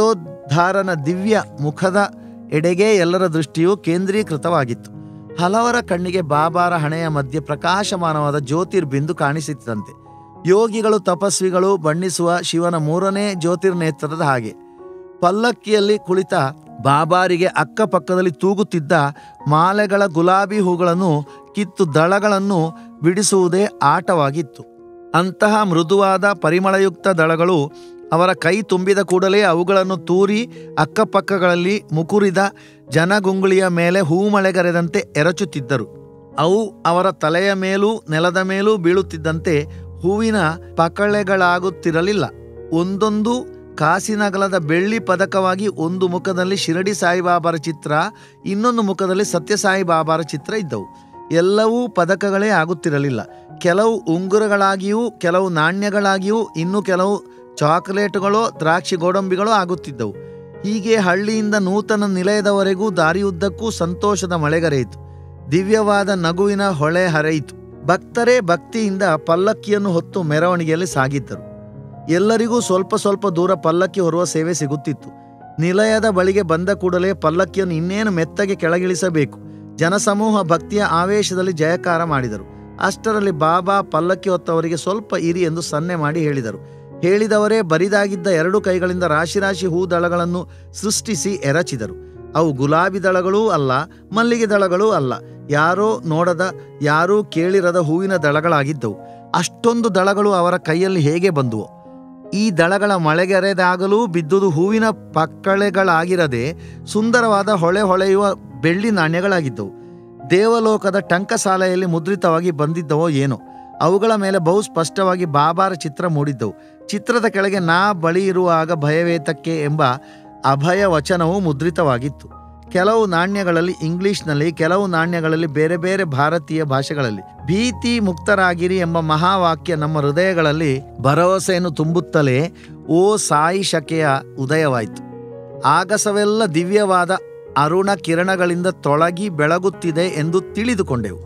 ಧಾರನ ದಿವ್ಯ ಮುಖದ ಎಡೆಗೆ ಎಲ್ಲರ ದೃಷ್ಟಿಯು ಕೇಂದ್ರೀಕೃತವಾಗಿತ್ತು ಹಲವರ ಕಣ್ಣಿಗೆ ಬಾಬಾರ ಹಣೆಯ ಮಧ್ಯೆ ಪ್ರಕಾಶಮಾನವಾದ ಜ್ಯೋತಿರ್ಬಿಂದು ಕಾಣಿಸುತ್ತಿದ್ದಂತೆ ಯೋಗಿಗಳು ತಪಸ್ವಿಗಳು ಬಣ್ಣಿಸುವ ಶಿವನ ಮೂರನೇ ಜ್ಯೋತಿರ್ನೇತ್ರದ ಹಾಗೆ ಪಲ್ಲಕ್ಕಿಯಲ್ಲಿ ಕುಳಿತ ಬಾಬಾರಿಗೆ ಅಕ್ಕಪಕ್ಕದಲ್ಲಿ ತೂಗುತ್ತಿದ್ದ ಮಾಲೆಗಳ ಗುಲಾಬಿ ಹೂಗಳನ್ನು ಕಿತ್ತು ದಳಗಳನ್ನು ಬಿಡಿಸುವುದೇ ಆಟವಾಗಿತ್ತು ಅಂತಹ ಮೃದುವಾದ ಪರಿಮಳಯುಕ್ತ ದಳಗಳು ಅವರ ಕೈ ತುಂಬಿದ ಕೂಡಲೇ ಅವುಗಳನ್ನು ತೂರಿ ಅಕ್ಕಪಕ್ಕಗಳಲ್ಲಿ ಮುಕುರಿದ ಜನಗುಂಗುಳಿಯ ಮೇಲೆ ಹೂಮಳೆಗರೆದಂತೆ ಎರಚುತ್ತಿದ್ದರು ಅವು ಅವರ ತಲೆಯ ಮೇಲೂ ನೆಲದ ಮೇಲೂ ಬೀಳುತ್ತಿದ್ದಂತೆ ಹೂವಿನ ಪಕಳೆಗಳಾಗುತ್ತಿರಲಿಲ್ಲ ಒಂದೊಂದು ಕಾಸಿನಗಲದ ಬೆಳ್ಳಿ ಪದಕವಾಗಿ ಒಂದು ಮುಖದಲ್ಲಿ ಶಿರಡಿ ಸಾಯಿಬಾಬಾರ ಚಿತ್ರ ಇನ್ನೊಂದು ಮುಖದಲ್ಲಿ ಸತ್ಯಸಾಯಿ ಬಾಬಾರ ಚಿತ್ರ ಇದ್ದವು ಎಲ್ಲವೂ ಪದಕಗಳೇ ಆಗುತ್ತಿರಲಿಲ್ಲ ಕೆಲವು ಉಂಗುರಗಳಾಗಿಯೂ ಕೆಲವು ನಾಣ್ಯಗಳಾಗಿಯೂ ಇನ್ನು ಕೆಲವು ಚಾಕೊಲೇಟುಗಳೋ ದ್ರಾಕ್ಷಿ ಗೋಡಂಬಿಗಳೋ ಆಗುತ್ತಿದ್ದವು ಹೀಗೆ ಹಳ್ಳಿಯಿಂದ ನೂತನ ನಿಲಯದವರೆಗೂ ದಾರಿಯುದ್ದಕ್ಕೂ ಸಂತೋಷದ ಮಳೆಗರೆಯಿತು ದಿವ್ಯವಾದ ನಗುವಿನ ಹೊಳೆ ಹರಿಯಿತು ಭಕ್ತರೇ ಭಕ್ತಿಯಿಂದ ಪಲ್ಲಕ್ಕಿಯನ್ನು ಹೊತ್ತು ಮೆರವಣಿಗೆಯಲ್ಲಿ ಸಾಗಿದ್ದರು ಎಲ್ಲರಿಗೂ ಸ್ವಲ್ಪ ಸ್ವಲ್ಪ ದೂರ ಪಲ್ಲಕ್ಕಿ ಹೊರುವ ಸೇವೆ ಸಿಗುತ್ತಿತ್ತು ನಿಲಯದ ಬಳಿಗೆ ಬಂದ ಕೂಡಲೇ ಪಲ್ಲಕ್ಕಿಯನ್ನು ಇನ್ನೇನು ಮೆತ್ತಗೆ ಕೆಳಗಿಳಿಸಬೇಕು ಜನಸಮೂಹ ಭಕ್ತಿಯ ಆವೇಶದಲ್ಲಿ ಜಯಕಾರ ಮಾಡಿದರು ಅಷ್ಟರಲ್ಲಿ ಬಾಬಾ ಪಲ್ಲಕ್ಕಿ ಹೊತ್ತವರಿಗೆ ಸ್ವಲ್ಪ ಇರಿ ಎಂದು ಸನ್ನೆ ಮಾಡಿ ಹೇಳಿದರು ಹೇಳಿದವರೇ ಬರಿದಾಗಿದ್ದ ಎರಡು ಕೈಗಳಿಂದ ರಾಶಿ ರಾಶಿ ಹೂದಳಗಳನ್ನು ಸೃಷ್ಟಿಸಿ ಎರಚಿದರು ಅವು ಗುಲಾಬಿ ದಳಗಳೂ ಅಲ್ಲ ಮಲ್ಲಿಗೆ ದಳಗಳೂ ಅಲ್ಲ ಯಾರೋ ನೋಡದ ಯಾರೂ ಕೇಳಿರದ ಹೂವಿನ ದಳಗಳಾಗಿದ್ದವು ಅಷ್ಟೊಂದು ದಳಗಳು ಅವರ ಕೈಯಲ್ಲಿ ಹೇಗೆ ಬಂದುವು ಈ ದಳಗಳ ಮಳೆಗೆರೆದಾಗಲೂ ಬಿದ್ದುದು ಹೂವಿನ ಪಕ್ಕಳೆಗಳಾಗಿರದೆ ಸುಂದರವಾದ ಹೊಳೆ ಹೊಳೆಯುವ ಬೆಳ್ಳಿ ನಾಣ್ಯಗಳಾಗಿದ್ದವು ದೇವಲೋಕದ ಟಂಕಸಾಲೆಯಲ್ಲಿ ಮುದ್ರಿತವಾಗಿ ಬಂದಿದ್ದವೋ ಏನೋ ಅವುಗಳ ಮೇಲೆ ಬಹು ಸ್ಪಷ್ಟವಾಗಿ ಬಾಬಾರ ಚಿತ್ರ ಮೂಡಿದ್ದವು ಚಿತ್ರದ ಕೆಳಗೆ ನಾ ಬಳಿ ಇರುವಾಗ ಭಯವೇತಕ್ಕೆ ಎಂಬ ಅಭಯ ವಚನವು ಮುದ್ರಿತವಾಗಿತ್ತು ಕೆಲವು ನಾಣ್ಯಗಳಲ್ಲಿ ಇಂಗ್ಲಿಷ್ನಲ್ಲಿ ಕೆಲವು ನಾಣ್ಯಗಳಲ್ಲಿ ಬೇರೆ ಬೇರೆ ಭಾರತೀಯ ಭಾಷೆಗಳಲ್ಲಿ ಭೀತಿ ಮುಕ್ತರಾಗಿರಿ ಎಂಬ ಮಹಾವಾಕ್ಯ ನಮ್ಮ ಹೃದಯಗಳಲ್ಲಿ ಭರವಸೆಯನ್ನು ತುಂಬುತ್ತಲೇ ಓ ಸಾಯಿ ಶಕೆಯ ಉದಯವಾಯಿತು ಆಗಸವೆಲ್ಲ ದಿವ್ಯವಾದ ಅರುಣ ಕಿರಣಗಳಿಂದ ತೊಳಗಿ ಬೆಳಗುತ್ತಿದೆ ಎಂದು ತಿಳಿದುಕೊಂಡೆವು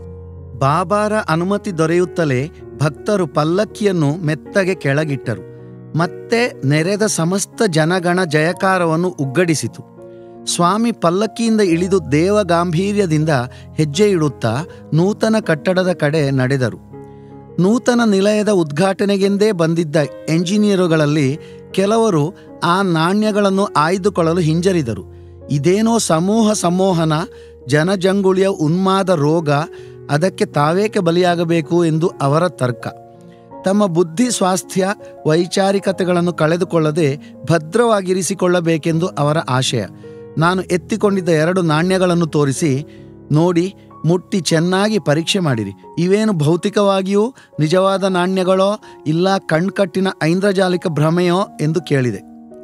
ಬಾಬಾರ ಅನುಮತಿ ದೊರೆಯುತ್ತಲೇ ಭಕ್ತರು ಪಲ್ಲಕ್ಕಿಯನ್ನು ಮೆತ್ತಗೆ ಕೆಳಗಿಟ್ಟರು ಮತ್ತೆ ನೆರೆದ ಸಮಸ್ತ ಜನಗಣ ಜಯಕಾರವನ್ನು ಉಗ್ಗಡಿಸಿತು ಸ್ವಾಮಿ ಪಲ್ಲಕ್ಕಿಯಿಂದ ಇಳಿದು ದೇವ ಗಾಂಭೀರ್ಯದಿಂದ ಹೆಜ್ಜೆ ಇಡುತ್ತಾ ನೂತನ ಕಟ್ಟಡದ ಕಡೆ ನಡೆದರು ನೂತನ ನಿಲಯದ ಉದ್ಘಾಟನೆಗೆಂದೇ ಬಂದಿದ್ದ ಎಂಜಿನಿಯರುಗಳಲ್ಲಿ ಕೆಲವರು ಆ ನಾಣ್ಯಗಳನ್ನು ಆಯ್ದುಕೊಳ್ಳಲು ಹಿಂಜರಿದರು ಇದೇನೋ ಸಮೂಹ ಸಂಮೋಹನ ಜನಜಂಗುಳಿಯ ಉನ್ಮಾದ ರೋಗ ಅದಕ್ಕೆ ತಾವೇಕೆ ಬಲಿಯಾಗಬೇಕು ಎಂದು ಅವರ ತರ್ಕ ತಮ್ಮ ಬುದ್ಧಿ ಸ್ವಾಸ್ಥ್ಯ ವೈಚಾರಿಕತೆಗಳನ್ನು ಕಳೆದುಕೊಳ್ಳದೆ ಭದ್ರವಾಗಿರಿಸಿಕೊಳ್ಳಬೇಕೆಂದು ಅವರ ಆಶಯ ನಾನು ಎತ್ತಿಕೊಂಡಿದ್ದ ಎರಡು ನಾಣ್ಯಗಳನ್ನು ತೋರಿಸಿ ನೋಡಿ ಮುಟ್ಟಿ ಚೆನ್ನಾಗಿ ಪರೀಕ್ಷೆ ಮಾಡಿರಿ ಇವೇನು ಭೌತಿಕವಾಗಿಯೂ ನಿಜವಾದ ನಾಣ್ಯಗಳೋ ಇಲ್ಲ ಕಣ್ಕಟ್ಟಿನ ಐಂದ್ರಜಾಲಿಕ ಭ್ರಮೆಯೋ ಎಂದು ಕೇಳಿದೆ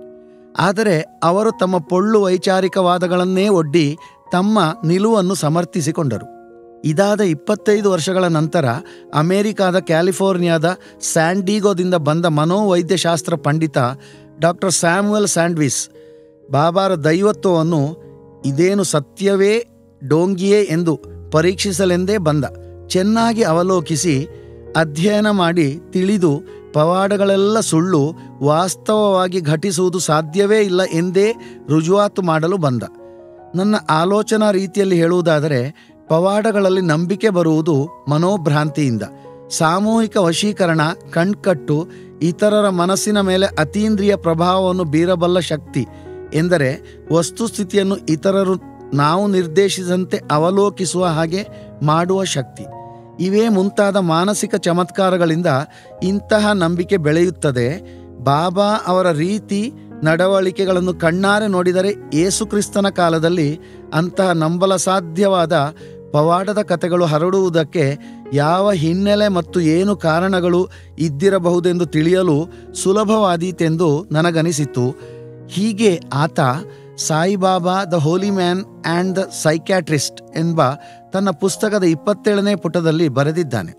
ಆದರೆ ಅವರು ತಮ್ಮ ಪೊಳ್ಳು ವೈಚಾರಿಕವಾದಗಳನ್ನೇ ಒಡ್ಡಿ ತಮ್ಮ ನಿಲುವನ್ನು ಸಮರ್ಥಿಸಿಕೊಂಡರು ಇದಾದ ಇಪ್ಪತ್ತೈದು ವರ್ಷಗಳ ನಂತರ ಅಮೆರಿಕಾದ ಕ್ಯಾಲಿಫೋರ್ನಿಯಾದ ಸ್ಯಾಂಡೀಗೋದಿಂದ ಬಂದ ಮನೋವೈದ್ಯಶಾಸ್ತ್ರ ಪಂಡಿತ ಡಾಕ್ಟರ್ ಸ್ಯಾಮ್ಯುಯಲ್ ಸ್ಯಾಂಡ್ವಿಸ್ ಬಾಬಾರ ದೈವತ್ವವನ್ನು ಇದೇನು ಸತ್ಯವೇ ಡೋಂಗಿಯೇ ಎಂದು ಪರೀಕ್ಷಿಸಲೆಂದೇ ಬಂದ ಚೆನ್ನಾಗಿ ಅವಲೋಕಿಸಿ ಅಧ್ಯಯನ ಮಾಡಿ ತಿಳಿದು ಪವಾಡಗಳೆಲ್ಲ ಸುಳ್ಳು ವಾಸ್ತವವಾಗಿ ಘಟಿಸುವುದು ಸಾಧ್ಯವೇ ಇಲ್ಲ ಎಂದೇ ರುಜುವಾತು ಮಾಡಲು ಬಂದ ನನ್ನ ಆಲೋಚನಾ ರೀತಿಯಲ್ಲಿ ಹೇಳುವುದಾದರೆ ಪವಾಡಗಳಲ್ಲಿ ನಂಬಿಕೆ ಬರುವುದು ಮನೋಭ್ರಾಂತಿಯಿಂದ ಸಾಮೂಹಿಕ ವಶೀಕರಣ ಕಣ್ಕಟ್ಟು ಇತರರ ಮನಸ್ಸಿನ ಮೇಲೆ ಅತೀಂದ್ರಿಯ ಪ್ರಭಾವವನ್ನು ಬೀರಬಲ್ಲ ಶಕ್ತಿ ಎಂದರೆ ವಸ್ತುಸ್ಥಿತಿಯನ್ನು ಇತರರು ನಾವು ನಿರ್ದೇಶಿಸಿದಂತೆ ಅವಲೋಕಿಸುವ ಹಾಗೆ ಮಾಡುವ ಶಕ್ತಿ ಇವೇ ಮುಂತಾದ ಮಾನಸಿಕ ಚಮತ್ಕಾರಗಳಿಂದ ಇಂತಹ ನಂಬಿಕೆ ಬೆಳೆಯುತ್ತದೆ ಬಾಬಾ ಅವರ ರೀತಿ ನಡವಳಿಕೆಗಳನ್ನು ಕಣ್ಣಾರೆ ನೋಡಿದರೆ ಏಸುಕ್ರಿಸ್ತನ ಕಾಲದಲ್ಲಿ ಅಂತಹ ನಂಬಲ ಸಾಧ್ಯವಾದ ಪವಾಡದ ಕಥೆಗಳು ಹರಡುವುದಕ್ಕೆ ಯಾವ ಹಿನ್ನೆಲೆ ಮತ್ತು ಏನು ಕಾರಣಗಳು ಇದ್ದಿರಬಹುದೆಂದು ತಿಳಿಯಲು ಸುಲಭವಾದೀತೆಂದು ನನಗನಿಸಿತು ಹೀಗೆ ಆತ Sai Baba the holy man and the psychiatrist ಎಂಬ ತನ್ನ ಪುಸ್ತಕದ ಇಪ್ಪತ್ತೇಳನೇ ಪುಟದಲ್ಲಿ ಬರೆದಿದ್ದಾನೆ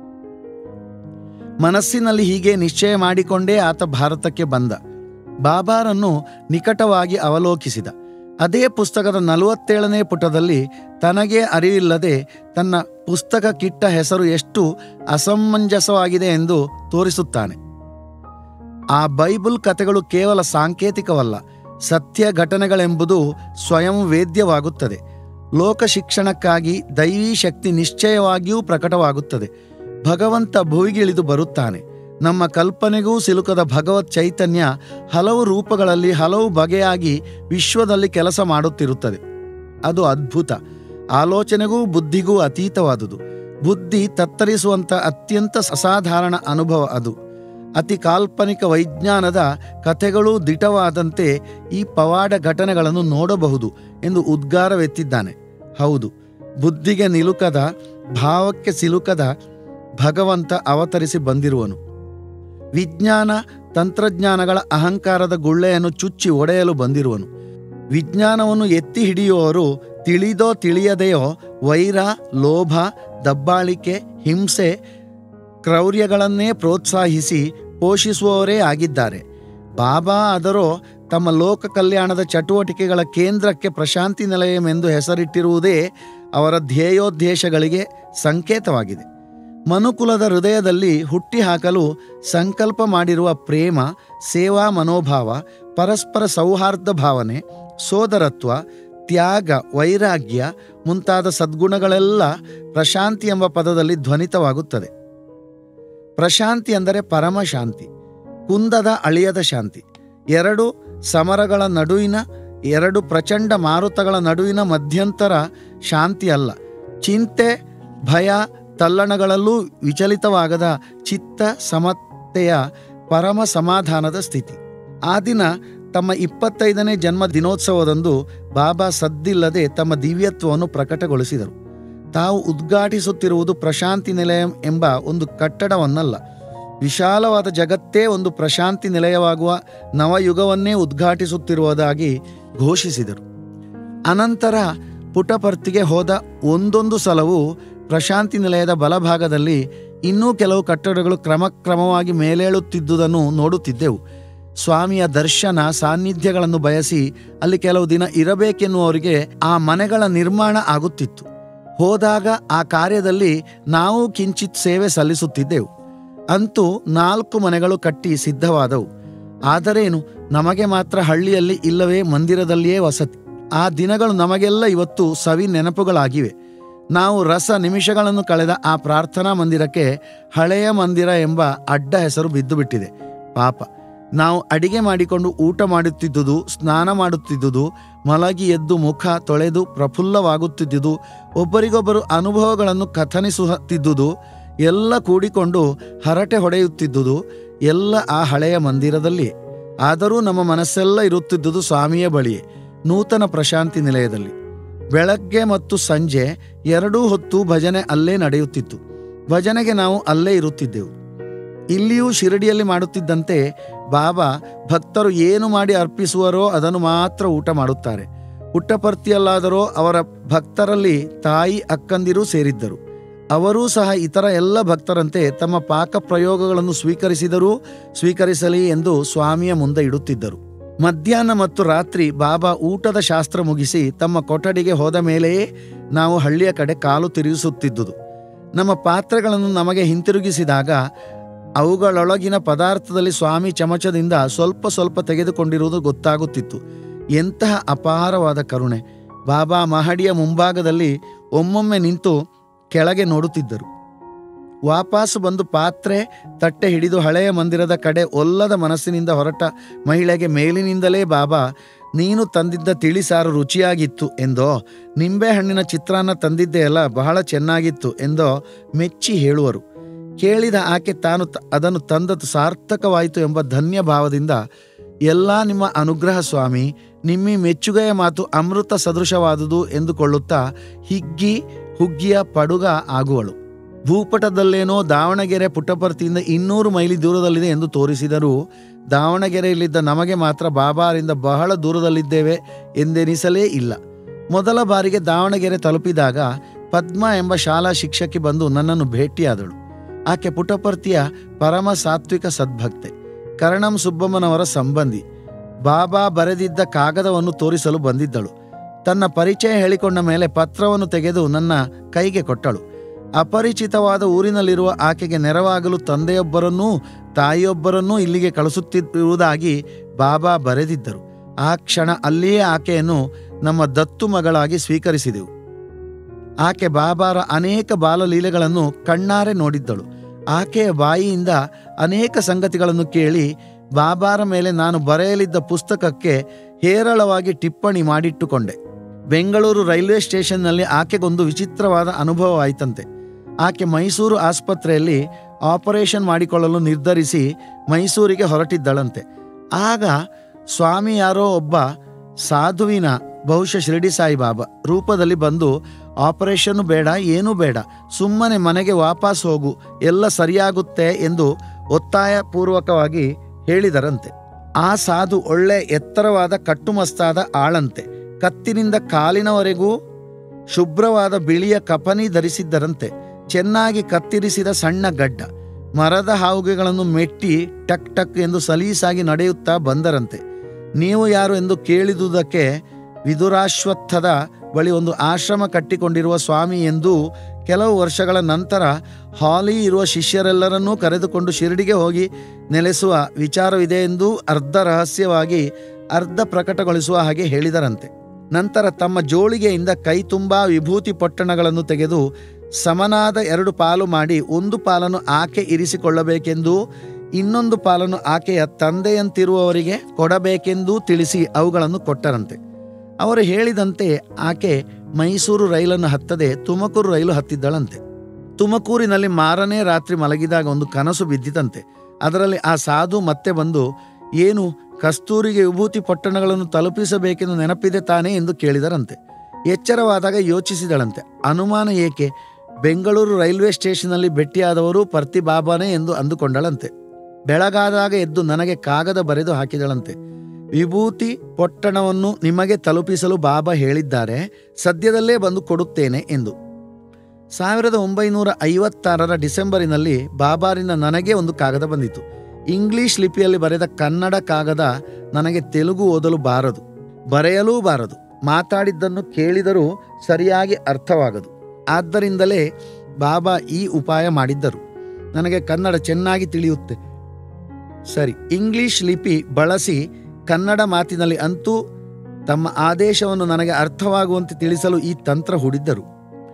ಮನಸ್ಸಿನಲ್ಲಿ ಹೀಗೆ ನಿಶ್ಚಯ ಮಾಡಿಕೊಂಡೇ ಆತ ಭಾರತಕ್ಕೆ ಬಂದ ಬಾಬಾರನ್ನು ನಿಕಟವಾಗಿ ಅವಲೋಕಿಸಿದ ಅದೇ ಪುಸ್ತಕದ ನಲವತ್ತೇಳನೇ ಪುಟದಲ್ಲಿ ತನಗೇ ಅರಿವಿಲ್ಲದೆ ತನ್ನ ಪುಸ್ತಕಕ್ಕಿಟ್ಟ ಹೆಸರು ಎಷ್ಟು ಅಸಮಂಜಸವಾಗಿದೆ ಎಂದು ತೋರಿಸುತ್ತಾನೆ ಆ ಬೈಬಲ್ ಕಥೆಗಳು ಕೇವಲ ಸಾಂಕೇತಿಕವಲ್ಲ ಸತ್ಯ ಘಟನೆಗಳೆಂಬುದು ಸ್ವಯಂ ವೇದ್ಯವಾಗುತ್ತದೆ ಲೋಕ ಶಿಕ್ಷಣಕ್ಕಾಗಿ ದೈವೀ ಶಕ್ತಿ ನಿಶ್ಚಯವಾಗಿಯೂ ಪ್ರಕಟವಾಗುತ್ತದೆ ಭಗವಂತ ಭುವಿಗಿಳಿದು ಬರುತ್ತಾನೆ ನಮ್ಮ ಕಲ್ಪನೆಗೂ ಸಿಲುಕದ ಭಗವತ್ ಚೈತನ್ಯ ಹಲವು ರೂಪಗಳಲ್ಲಿ ಹಲವು ಬಗೆಯಾಗಿ ವಿಶ್ವದಲ್ಲಿ ಕೆಲಸ ಮಾಡುತ್ತಿರುತ್ತದೆ ಅದು ಅದ್ಭುತ ಆಲೋಚನೆಗೂ ಬುದ್ಧಿಗೂ ಅತೀತವಾದುದು ಬುದ್ಧಿ ತತ್ತರಿಸುವಂಥ ಅತ್ಯಂತ ಅಸಾಧಾರಣ ಅನುಭವ ಅದು ಅತಿ ಕಾಲ್ಪನಿಕ ವೈಜ್ಞಾನದ ಕಥೆಗಳೂ ದಿಟವಾದಂತೆ ಈ ಪವಾಡ ಘಟನೆಗಳನ್ನು ನೋಡಬಹುದು ಎಂದು ಉದ್ಗಾರವೆತ್ತಿದ್ದಾನೆ ಹೌದು ಬುದ್ಧಿಗೆ ನಿಲುಕದ ಭಾವಕ್ಕೆ ಸಿಲುಕದ ಭಗವಂತ ಅವತರಿಸಿ ಬಂದಿರುವನು ವಿಜ್ಞಾನ ತಂತ್ರಜ್ಞಾನಗಳ ಅಹಂಕಾರದ ಗುಳ್ಳೆಯನ್ನು ಚುಚ್ಚಿ ಒಡೆಯಲು ಬಂದಿರುವನು ವಿಜ್ಞಾನವನ್ನು ಎತ್ತಿ ಹಿಡಿಯುವವರು ತಿಳಿದೋ ತಿಳಿಯದೆಯೋ ವೈರ ಲೋಭ ದಬ್ಬಾಳಿಕೆ ಹಿಂಸೆ ಕ್ರೌರ್ಯಗಳನ್ನೇ ಪ್ರೋತ್ಸಾಹಿಸಿ ಪೋಷಿಸುವವರೇ ಆಗಿದ್ದಾರೆ ಬಾಬಾ ಆದರೋ ತಮ್ಮ ಲೋಕ ಕಲ್ಯಾಣದ ಚಟುವಟಿಕೆಗಳ ಕೇಂದ್ರಕ್ಕೆ ಪ್ರಶಾಂತಿ ನಿಲಯವೆಂದು ಹೆಸರಿಟ್ಟಿರುವುದೇ ಅವರ ಧ್ಯೇಯೋದ್ದೇಶಗಳಿಗೆ ಸಂಕೇತವಾಗಿದೆ ಮನುಕುಲದ ಹೃದಯದಲ್ಲಿ ಹುಟ್ಟಿಹಾಕಲು ಸಂಕಲ್ಪ ಮಾಡಿರುವ ಪ್ರೇಮ ಸೇವಾ ಮನೋಭಾವ ಪರಸ್ಪರ ಸೌಹಾರ್ದ ಭಾವನೆ ಸೋದರತ್ವ ತ್ಯಾಗ ವೈರಾಗ್ಯ ಮುಂತಾದ ಸದ್ಗುಣಗಳೆಲ್ಲ ಪ್ರಶಾಂತಿ ಎಂಬ ಪದದಲ್ಲಿ ಧ್ವನಿತವಾಗುತ್ತದೆ ಪ್ರಶಾಂತಿ ಅಂದರೆ ಪರಮ ಶಾಂತಿ ಕುಂದದ ಅಳಿಯದ ಶಾಂತಿ ಎರಡು ಸಮರಗಳ ನಡುವಿನ ಎರಡು ಪ್ರಚಂಡ ಮಾರುತಗಳ ನಡುವಿನ ಮಧ್ಯಂತರ ಶಾಂತಿ ಅಲ್ಲ ಚಿಂತೆ ಭಯ ತಲ್ಲಣಗಳಲ್ಲೂ ವಿಚಲಿತವಾಗದ ಚಿತ್ತ ಸಮತೆಯ ಪರಮ ಸಮಾಧಾನದ ಸ್ಥಿತಿ ಆ ದಿನ ತಮ್ಮ ಇಪ್ಪತ್ತೈದನೇ ಜನ್ಮ ದಿನೋತ್ಸವದಂದು ಬಾಬಾ ಸದ್ದಿಲ್ಲದೆ ತಮ್ಮ ದಿವ್ಯತ್ವವನ್ನು ಪ್ರಕಟಗೊಳಿಸಿದರು ತಾವು ಉದ್ಘಾಟಿಸುತ್ತಿರುವುದು ಪ್ರಶಾಂತಿ ನಿಲಯ ಎಂಬ ಒಂದು ಕಟ್ಟಡವನ್ನಲ್ಲ ವಿಶಾಲವಾದ ಜಗತ್ತೇ ಒಂದು ಪ್ರಶಾಂತಿ ನಿಲಯವಾಗುವ ನವಯುಗವನ್ನೇ ಉದ್ಘಾಟಿಸುತ್ತಿರುವುದಾಗಿ ಘೋಷಿಸಿದರು ಅನಂತರ ಪುಟಪರ್ತಿಗೆ ಹೋದ ಒಂದೊಂದು ಸಲವೂ ಪ್ರಶಾಂತಿ ನಿಲಯದ ಬಲಭಾಗದಲ್ಲಿ ಇನ್ನೂ ಕೆಲವು ಕಟ್ಟಡಗಳು ಕ್ರಮಕ್ರಮವಾಗಿ ಮೇಲೇಳುತ್ತಿದ್ದುದನ್ನು ನೋಡುತ್ತಿದ್ದೆವು ಸ್ವಾಮಿಯ ದರ್ಶನ ಸಾನ್ನಿಧ್ಯಗಳನ್ನು ಬಯಸಿ ಅಲ್ಲಿ ಕೆಲವು ದಿನ ಇರಬೇಕೆನ್ನುವರಿಗೆ ಆ ಮನೆಗಳ ನಿರ್ಮಾಣ ಆಗುತ್ತಿತ್ತು ಹೋದಾಗ ಆ ಕಾರ್ಯದಲ್ಲಿ ನಾವು ಕಿಂಚಿತ್ ಸೇವೆ ಸಲ್ಲಿಸುತ್ತಿದ್ದೆವು ಅಂತೂ ನಾಲ್ಕು ಮನೆಗಳು ಕಟ್ಟಿ ಸಿದ್ಧವಾದವು ಆದರೇನು ನಮಗೆ ಮಾತ್ರ ಹಳ್ಳಿಯಲ್ಲಿ ಇಲ್ಲವೇ ಮಂದಿರದಲ್ಲಿಯೇ ವಸತಿ ಆ ದಿನಗಳು ನಮಗೆಲ್ಲ ಇವತ್ತು ಸವಿ ನೆನಪುಗಳಾಗಿವೆ ನಾವು ರಸ ನಿಮಿಷಗಳನ್ನು ಕಳೆದ ಆ ಪ್ರಾರ್ಥನಾ ಮಂದಿರಕ್ಕೆ ಹಳೆಯ ಮಂದಿರ ಎಂಬ ಅಡ್ಡ ಹೆಸರು ಬಿದ್ದು ಬಿಟ್ಟಿದೆ ಪಾಪ ನಾವು ಅಡಿಗೆ ಮಾಡಿಕೊಂಡು ಊಟ ಮಾಡುತ್ತಿದ್ದುದು ಸ್ನಾನ ಮಾಡುತ್ತಿದ್ದುದು ಮಲಗಿ ಎದ್ದು ಮುಖ ತೊಳೆದು ಪ್ರಫುಲ್ಲವಾಗುತ್ತಿದ್ದುದು ಒಬ್ಬರಿಗೊಬ್ಬರು ಅನುಭವಗಳನ್ನು ಕಥನಿಸುತ್ತಿದ್ದುದು ಎಲ್ಲ ಕೂಡಿಕೊಂಡು ಹರಟೆ ಹೊಡೆಯುತ್ತಿದ್ದುದು ಎಲ್ಲ ಆ ಹಳೆಯ ಮಂದಿರದಲ್ಲಿ ಆದರೂ ನಮ್ಮ ಮನಸ್ಸೆಲ್ಲ ಇರುತ್ತಿದ್ದುದು ಸ್ವಾಮಿಯ ಬಳಿಯೇ ನೂತನ ಪ್ರಶಾಂತಿ ನಿಲಯದಲ್ಲಿ ಬೆಳಗ್ಗೆ ಮತ್ತು ಸಂಜೆ ಎರಡೂ ಹೊತ್ತು ಭಜನೆ ಅಲ್ಲೇ ನಡೆಯುತ್ತಿತ್ತು ಭಜನೆಗೆ ನಾವು ಅಲ್ಲೇ ಇರುತ್ತಿದ್ದೆವು ಇಲ್ಲಿಯೂ ಶಿರಡಿಯಲ್ಲಿ ಮಾಡುತ್ತಿದ್ದಂತೆ ಬಾಬಾ ಭಕ್ತರು ಏನು ಮಾಡಿ ಅರ್ಪಿಸುವರೋ ಅದನ್ನು ಮಾತ್ರ ಊಟ ಮಾಡುತ್ತಾರೆ ಪುಟ್ಟಪರ್ತಿಯಲ್ಲಾದರೋ ಅವರ ಭಕ್ತರಲ್ಲಿ ತಾಯಿ ಅಕ್ಕಂದಿರೂ ಸೇರಿದ್ದರು ಅವರೂ ಸಹ ಇತರ ಎಲ್ಲ ಭಕ್ತರಂತೆ ತಮ್ಮ ಪಾಕ ಪ್ರಯೋಗಗಳನ್ನು ಸ್ವೀಕರಿಸಿದರೂ ಸ್ವೀಕರಿಸಲಿ ಎಂದು ಸ್ವಾಮಿಯ ಮುಂದೆ ಇಡುತ್ತಿದ್ದರು ಮಧ್ಯಾಹ್ನ ಮತ್ತು ರಾತ್ರಿ ಬಾಬಾ ಊಟದ ಶಾಸ್ತ್ರ ಮುಗಿಸಿ ತಮ್ಮ ಕೊಠಡಿಗೆ ಹೋದ ಮೇಲೆಯೇ ನಾವು ಹಳ್ಳಿಯ ಕಡೆ ಕಾಲು ತಿರುಗಿಸುತ್ತಿದ್ದುದು ನಮ್ಮ ಪಾತ್ರೆಗಳನ್ನು ನಮಗೆ ಹಿಂತಿರುಗಿಸಿದಾಗ ಅವುಗಳೊಳಗಿನ ಪದಾರ್ಥದಲ್ಲಿ ಸ್ವಾಮಿ ಚಮಚದಿಂದ ಸ್ವಲ್ಪ ಸ್ವಲ್ಪ ತೆಗೆದುಕೊಂಡಿರುವುದು ಗೊತ್ತಾಗುತ್ತಿತ್ತು ಎಂತಹ ಅಪಾರವಾದ ಕರುಣೆ ಬಾಬಾ ಮಹಡಿಯ ಮುಂಭಾಗದಲ್ಲಿ ಒಮ್ಮೊಮ್ಮೆ ನಿಂತು ಕೆಳಗೆ ನೋಡುತ್ತಿದ್ದರು ವಾಪಸ್ಸು ಬಂದು ಪಾತ್ರೆ ತಟ್ಟೆ ಹಿಡಿದು ಹಳೆಯ ಮಂದಿರದ ಕಡೆ ಒಲ್ಲದ ಮನಸ್ಸಿನಿಂದ ಹೊರಟ ಮಹಿಳೆಗೆ ಮೇಲಿನಿಂದಲೇ ಬಾಬಾ ನೀನು ತಂದಿದ್ದ ತಿಳಿಸಾರು ರುಚಿಯಾಗಿತ್ತು ಎಂದೋ ನಿಂಬೆಹಣ್ಣಿನ ಚಿತ್ರಾನ್ನ ತಂದಿದ್ದೆಯಲ್ಲ ಬಹಳ ಚೆನ್ನಾಗಿತ್ತು ಎಂದೋ ಮೆಚ್ಚಿ ಹೇಳುವರು ಕೇಳಿದ ಆಕೆ ತಾನು ತ- ಅದನ್ನು ತಂದದ್ದು ಸಾರ್ಥಕವಾಯಿತು ಎಂಬ ಧನ್ಯ ಭಾವದಿಂದ ಎಲ್ಲ ನಿಮ್ಮ ಅನುಗ್ರಹ ಸ್ವಾಮಿ ನಿಮ್ಮಿ ಮೆಚ್ಚುಗೆಯ ಮಾತು ಅಮೃತ ಸದೃಶವಾದುದು ಎಂದುಕೊಳ್ಳುತ್ತಾ ಹಿಗ್ಗಿ ಹುಗ್ಗಿಯ ಪಡುಗ ಆಗುವಳು ಭೂಪಟದಲ್ಲೇನೋ ದಾವಣಗೆರೆ ಪುಟ್ಟಪರ್ತಿಯಿಂದ ಇನ್ನೂರು ಮೈಲಿ ದೂರದಲ್ಲಿದೆ ಎಂದು ತೋರಿಸಿದರೂ ದಾವಣಗೆರೆಯಲ್ಲಿದ್ದ ನಮಗೆ ಮಾತ್ರ ಬಾಬಾರಿಂದ ಬಹಳ ದೂರದಲ್ಲಿದ್ದೇವೆ ಎಂದೆನಿಸಲೇ ಇಲ್ಲ ಮೊದಲ ಬಾರಿಗೆ ದಾವಣಗೆರೆ ತಲುಪಿದಾಗ ಪದ್ಮ ಎಂಬ ಶಾಲಾ ಶಿಕ್ಷಕಿ ಬಂದು ನನ್ನನ್ನು ಭೇಟಿಯಾದಳು ಆಕೆ ಪುಟಪರ್ತಿಯ ಪರಮ ಸಾತ್ವಿಕ ಸದ್ಭಕ್ತೆ ಕರಣಂ ಸುಬ್ಬಮ್ಮನವರ ಸಂಬಂಧಿ ಬಾಬಾ ಬರೆದಿದ್ದ ಕಾಗದವನ್ನು ತೋರಿಸಲು ಬಂದಿದ್ದಳು ತನ್ನ ಪರಿಚಯ ಹೇಳಿಕೊಂಡ ಮೇಲೆ ಪತ್ರವನ್ನು ತೆಗೆದು ನನ್ನ ಕೈಗೆ ಕೊಟ್ಟಳು ಅಪರಿಚಿತವಾದ ಊರಿನಲ್ಲಿರುವ ಆಕೆಗೆ ನೆರವಾಗಲು ತಂದೆಯೊಬ್ಬರನ್ನೂ ತಾಯಿಯೊಬ್ಬರನ್ನೂ ಇಲ್ಲಿಗೆ ಕಳಿಸುತ್ತಿರುವುದಾಗಿ ಬಾಬಾ ಬರೆದಿದ್ದರು ಆ ಕ್ಷಣ ಅಲ್ಲಿಯೇ ಆಕೆಯನ್ನು ನಮ್ಮ ದತ್ತು ಮಗಳಾಗಿ ಸ್ವೀಕರಿಸಿದೆವು ಆಕೆ ಬಾಬಾರ ಅನೇಕ ಬಾಲಲೀಲೆಗಳನ್ನು ಕಣ್ಣಾರೆ ನೋಡಿದ್ದಳು ಆಕೆಯ ಬಾಯಿಯಿಂದ ಅನೇಕ ಸಂಗತಿಗಳನ್ನು ಕೇಳಿ ಬಾಬಾರ ಮೇಲೆ ನಾನು ಬರೆಯಲಿದ್ದ ಪುಸ್ತಕಕ್ಕೆ ಹೇರಳವಾಗಿ ಟಿಪ್ಪಣಿ ಮಾಡಿಟ್ಟುಕೊಂಡೆ ಬೆಂಗಳೂರು ರೈಲ್ವೆ ಸ್ಟೇಷನ್ನಲ್ಲಿ ಆಕೆಗೊಂದು ವಿಚಿತ್ರವಾದ ಅನುಭವವಾಯಿತಂತೆ ಆಕೆ ಮೈಸೂರು ಆಸ್ಪತ್ರೆಯಲ್ಲಿ ಆಪರೇಷನ್ ಮಾಡಿಕೊಳ್ಳಲು ನಿರ್ಧರಿಸಿ ಮೈಸೂರಿಗೆ ಹೊರಟಿದ್ದಳಂತೆ ಆಗ ಸ್ವಾಮಿ ಯಾರೋ ಒಬ್ಬ ಸಾಧುವಿನ ಬಹುಶಃ ಶಿರಡಿ ಸಾಯಿಬಾಬಾ ರೂಪದಲ್ಲಿ ಬಂದು ಆಪರೇಷನ್ ಬೇಡ ಏನೂ ಬೇಡ ಸುಮ್ಮನೆ ಮನೆಗೆ ವಾಪಸ್ ಹೋಗು ಎಲ್ಲ ಸರಿಯಾಗುತ್ತೆ ಎಂದು ಒತ್ತಾಯಪೂರ್ವಕವಾಗಿ ಹೇಳಿದರಂತೆ ಆ ಸಾಧು ಒಳ್ಳೆ ಎತ್ತರವಾದ ಕಟ್ಟುಮಸ್ತಾದ ಆಳಂತೆ ಕತ್ತಿನಿಂದ ಕಾಲಿನವರೆಗೂ ಶುಭ್ರವಾದ ಬಿಳಿಯ ಕಪನಿ ಧರಿಸಿದ್ದರಂತೆ ಚೆನ್ನಾಗಿ ಕತ್ತಿರಿಸಿದ ಸಣ್ಣ ಗಡ್ಡ ಮರದ ಹಾವುಗೆಗಳನ್ನು ಮೆಟ್ಟಿ ಟಕ್ ಟಕ್ ಎಂದು ಸಲೀಸಾಗಿ ನಡೆಯುತ್ತಾ ಬಂದರಂತೆ ನೀವು ಯಾರು ಎಂದು ಕೇಳಿದುದಕ್ಕೆ ವಿದುರಾಶ್ವತ್ಥದ ಬಳಿ ಒಂದು ಆಶ್ರಮ ಕಟ್ಟಿಕೊಂಡಿರುವ ಸ್ವಾಮಿ ಎಂದು ಕೆಲವು ವರ್ಷಗಳ ನಂತರ ಹಾಲಿ ಇರುವ ಶಿಷ್ಯರೆಲ್ಲರನ್ನೂ ಕರೆದುಕೊಂಡು ಶಿರಡಿಗೆ ಹೋಗಿ ನೆಲೆಸುವ ವಿಚಾರವಿದೆ ಎಂದು ಅರ್ಧ ರಹಸ್ಯವಾಗಿ ಅರ್ಧ ಪ್ರಕಟಗೊಳಿಸುವ ಹಾಗೆ ಹೇಳಿದರಂತೆ ನಂತರ ತಮ್ಮ ಜೋಳಿಗೆಯಿಂದ ಕೈ ತುಂಬಾ ವಿಭೂತಿ ಪೊಟ್ಟಣಗಳನ್ನು ತೆಗೆದು ಸಮನಾದ ಎರಡು ಪಾಲು ಮಾಡಿ ಒಂದು ಪಾಲನ್ನು ಆಕೆ ಇರಿಸಿಕೊಳ್ಳಬೇಕೆಂದು ಇನ್ನೊಂದು ಪಾಲನ್ನು ಆಕೆಯ ತಂದೆಯಂತಿರುವವರಿಗೆ ಕೊಡಬೇಕೆಂದೂ ತಿಳಿಸಿ ಅವುಗಳನ್ನು ಕೊಟ್ಟರಂತೆ ಅವರು ಹೇಳಿದಂತೆ ಆಕೆ ಮೈಸೂರು ರೈಲನ್ನು ಹತ್ತದೆ ತುಮಕೂರು ರೈಲು ಹತ್ತಿದ್ದಳಂತೆ ತುಮಕೂರಿನಲ್ಲಿ ಮಾರನೇ ರಾತ್ರಿ ಮಲಗಿದಾಗ ಒಂದು ಕನಸು ಬಿದ್ದಿತಂತೆ ಅದರಲ್ಲಿ ಆ ಸಾಧು ಮತ್ತೆ ಬಂದು ಏನು ಕಸ್ತೂರಿಗೆ ವಿಭೂತಿ ಪಟ್ಟಣಗಳನ್ನು ತಲುಪಿಸಬೇಕೆಂದು ನೆನಪಿದೆ ತಾನೇ ಎಂದು ಕೇಳಿದರಂತೆ ಎಚ್ಚರವಾದಾಗ ಯೋಚಿಸಿದಳಂತೆ ಅನುಮಾನ ಏಕೆ ಬೆಂಗಳೂರು ರೈಲ್ವೆ ಸ್ಟೇಷನ್ನಲ್ಲಿ ಭೇಟಿಯಾದವರು ಪರ್ತಿ ಬಾಬಾನೇ ಎಂದು ಅಂದುಕೊಂಡಳಂತೆ ಬೆಳಗಾದಾಗ ಎದ್ದು ನನಗೆ ಕಾಗದ ಬರೆದು ಹಾಕಿದಳಂತೆ ವಿಭೂತಿ ಪೊಟ್ಟಣವನ್ನು ನಿಮಗೆ ತಲುಪಿಸಲು ಬಾಬಾ ಹೇಳಿದ್ದಾರೆ ಸದ್ಯದಲ್ಲೇ ಬಂದು ಕೊಡುತ್ತೇನೆ ಎಂದು ಸಾವಿರದ ಒಂಬೈನೂರ ಐವತ್ತಾರರ ಡಿಸೆಂಬರಿನಲ್ಲಿ ಬಾಬಾರಿಂದ ನನಗೆ ಒಂದು ಕಾಗದ ಬಂದಿತು ಇಂಗ್ಲಿಷ್ ಲಿಪಿಯಲ್ಲಿ ಬರೆದ ಕನ್ನಡ ಕಾಗದ ನನಗೆ ತೆಲುಗು ಓದಲು ಬಾರದು ಬರೆಯಲೂ ಬಾರದು ಮಾತಾಡಿದ್ದನ್ನು ಕೇಳಿದರೂ ಸರಿಯಾಗಿ ಅರ್ಥವಾಗದು ಆದ್ದರಿಂದಲೇ ಬಾಬಾ ಈ ಉಪಾಯ ಮಾಡಿದ್ದರು ನನಗೆ ಕನ್ನಡ ಚೆನ್ನಾಗಿ ತಿಳಿಯುತ್ತೆ ಸರಿ ಇಂಗ್ಲಿಷ್ ಲಿಪಿ ಬಳಸಿ ಕನ್ನಡ ಮಾತಿನಲ್ಲಿ ಅಂತೂ ತಮ್ಮ ಆದೇಶವನ್ನು ನನಗೆ ಅರ್ಥವಾಗುವಂತೆ ತಿಳಿಸಲು ಈ ತಂತ್ರ ಹೂಡಿದ್ದರು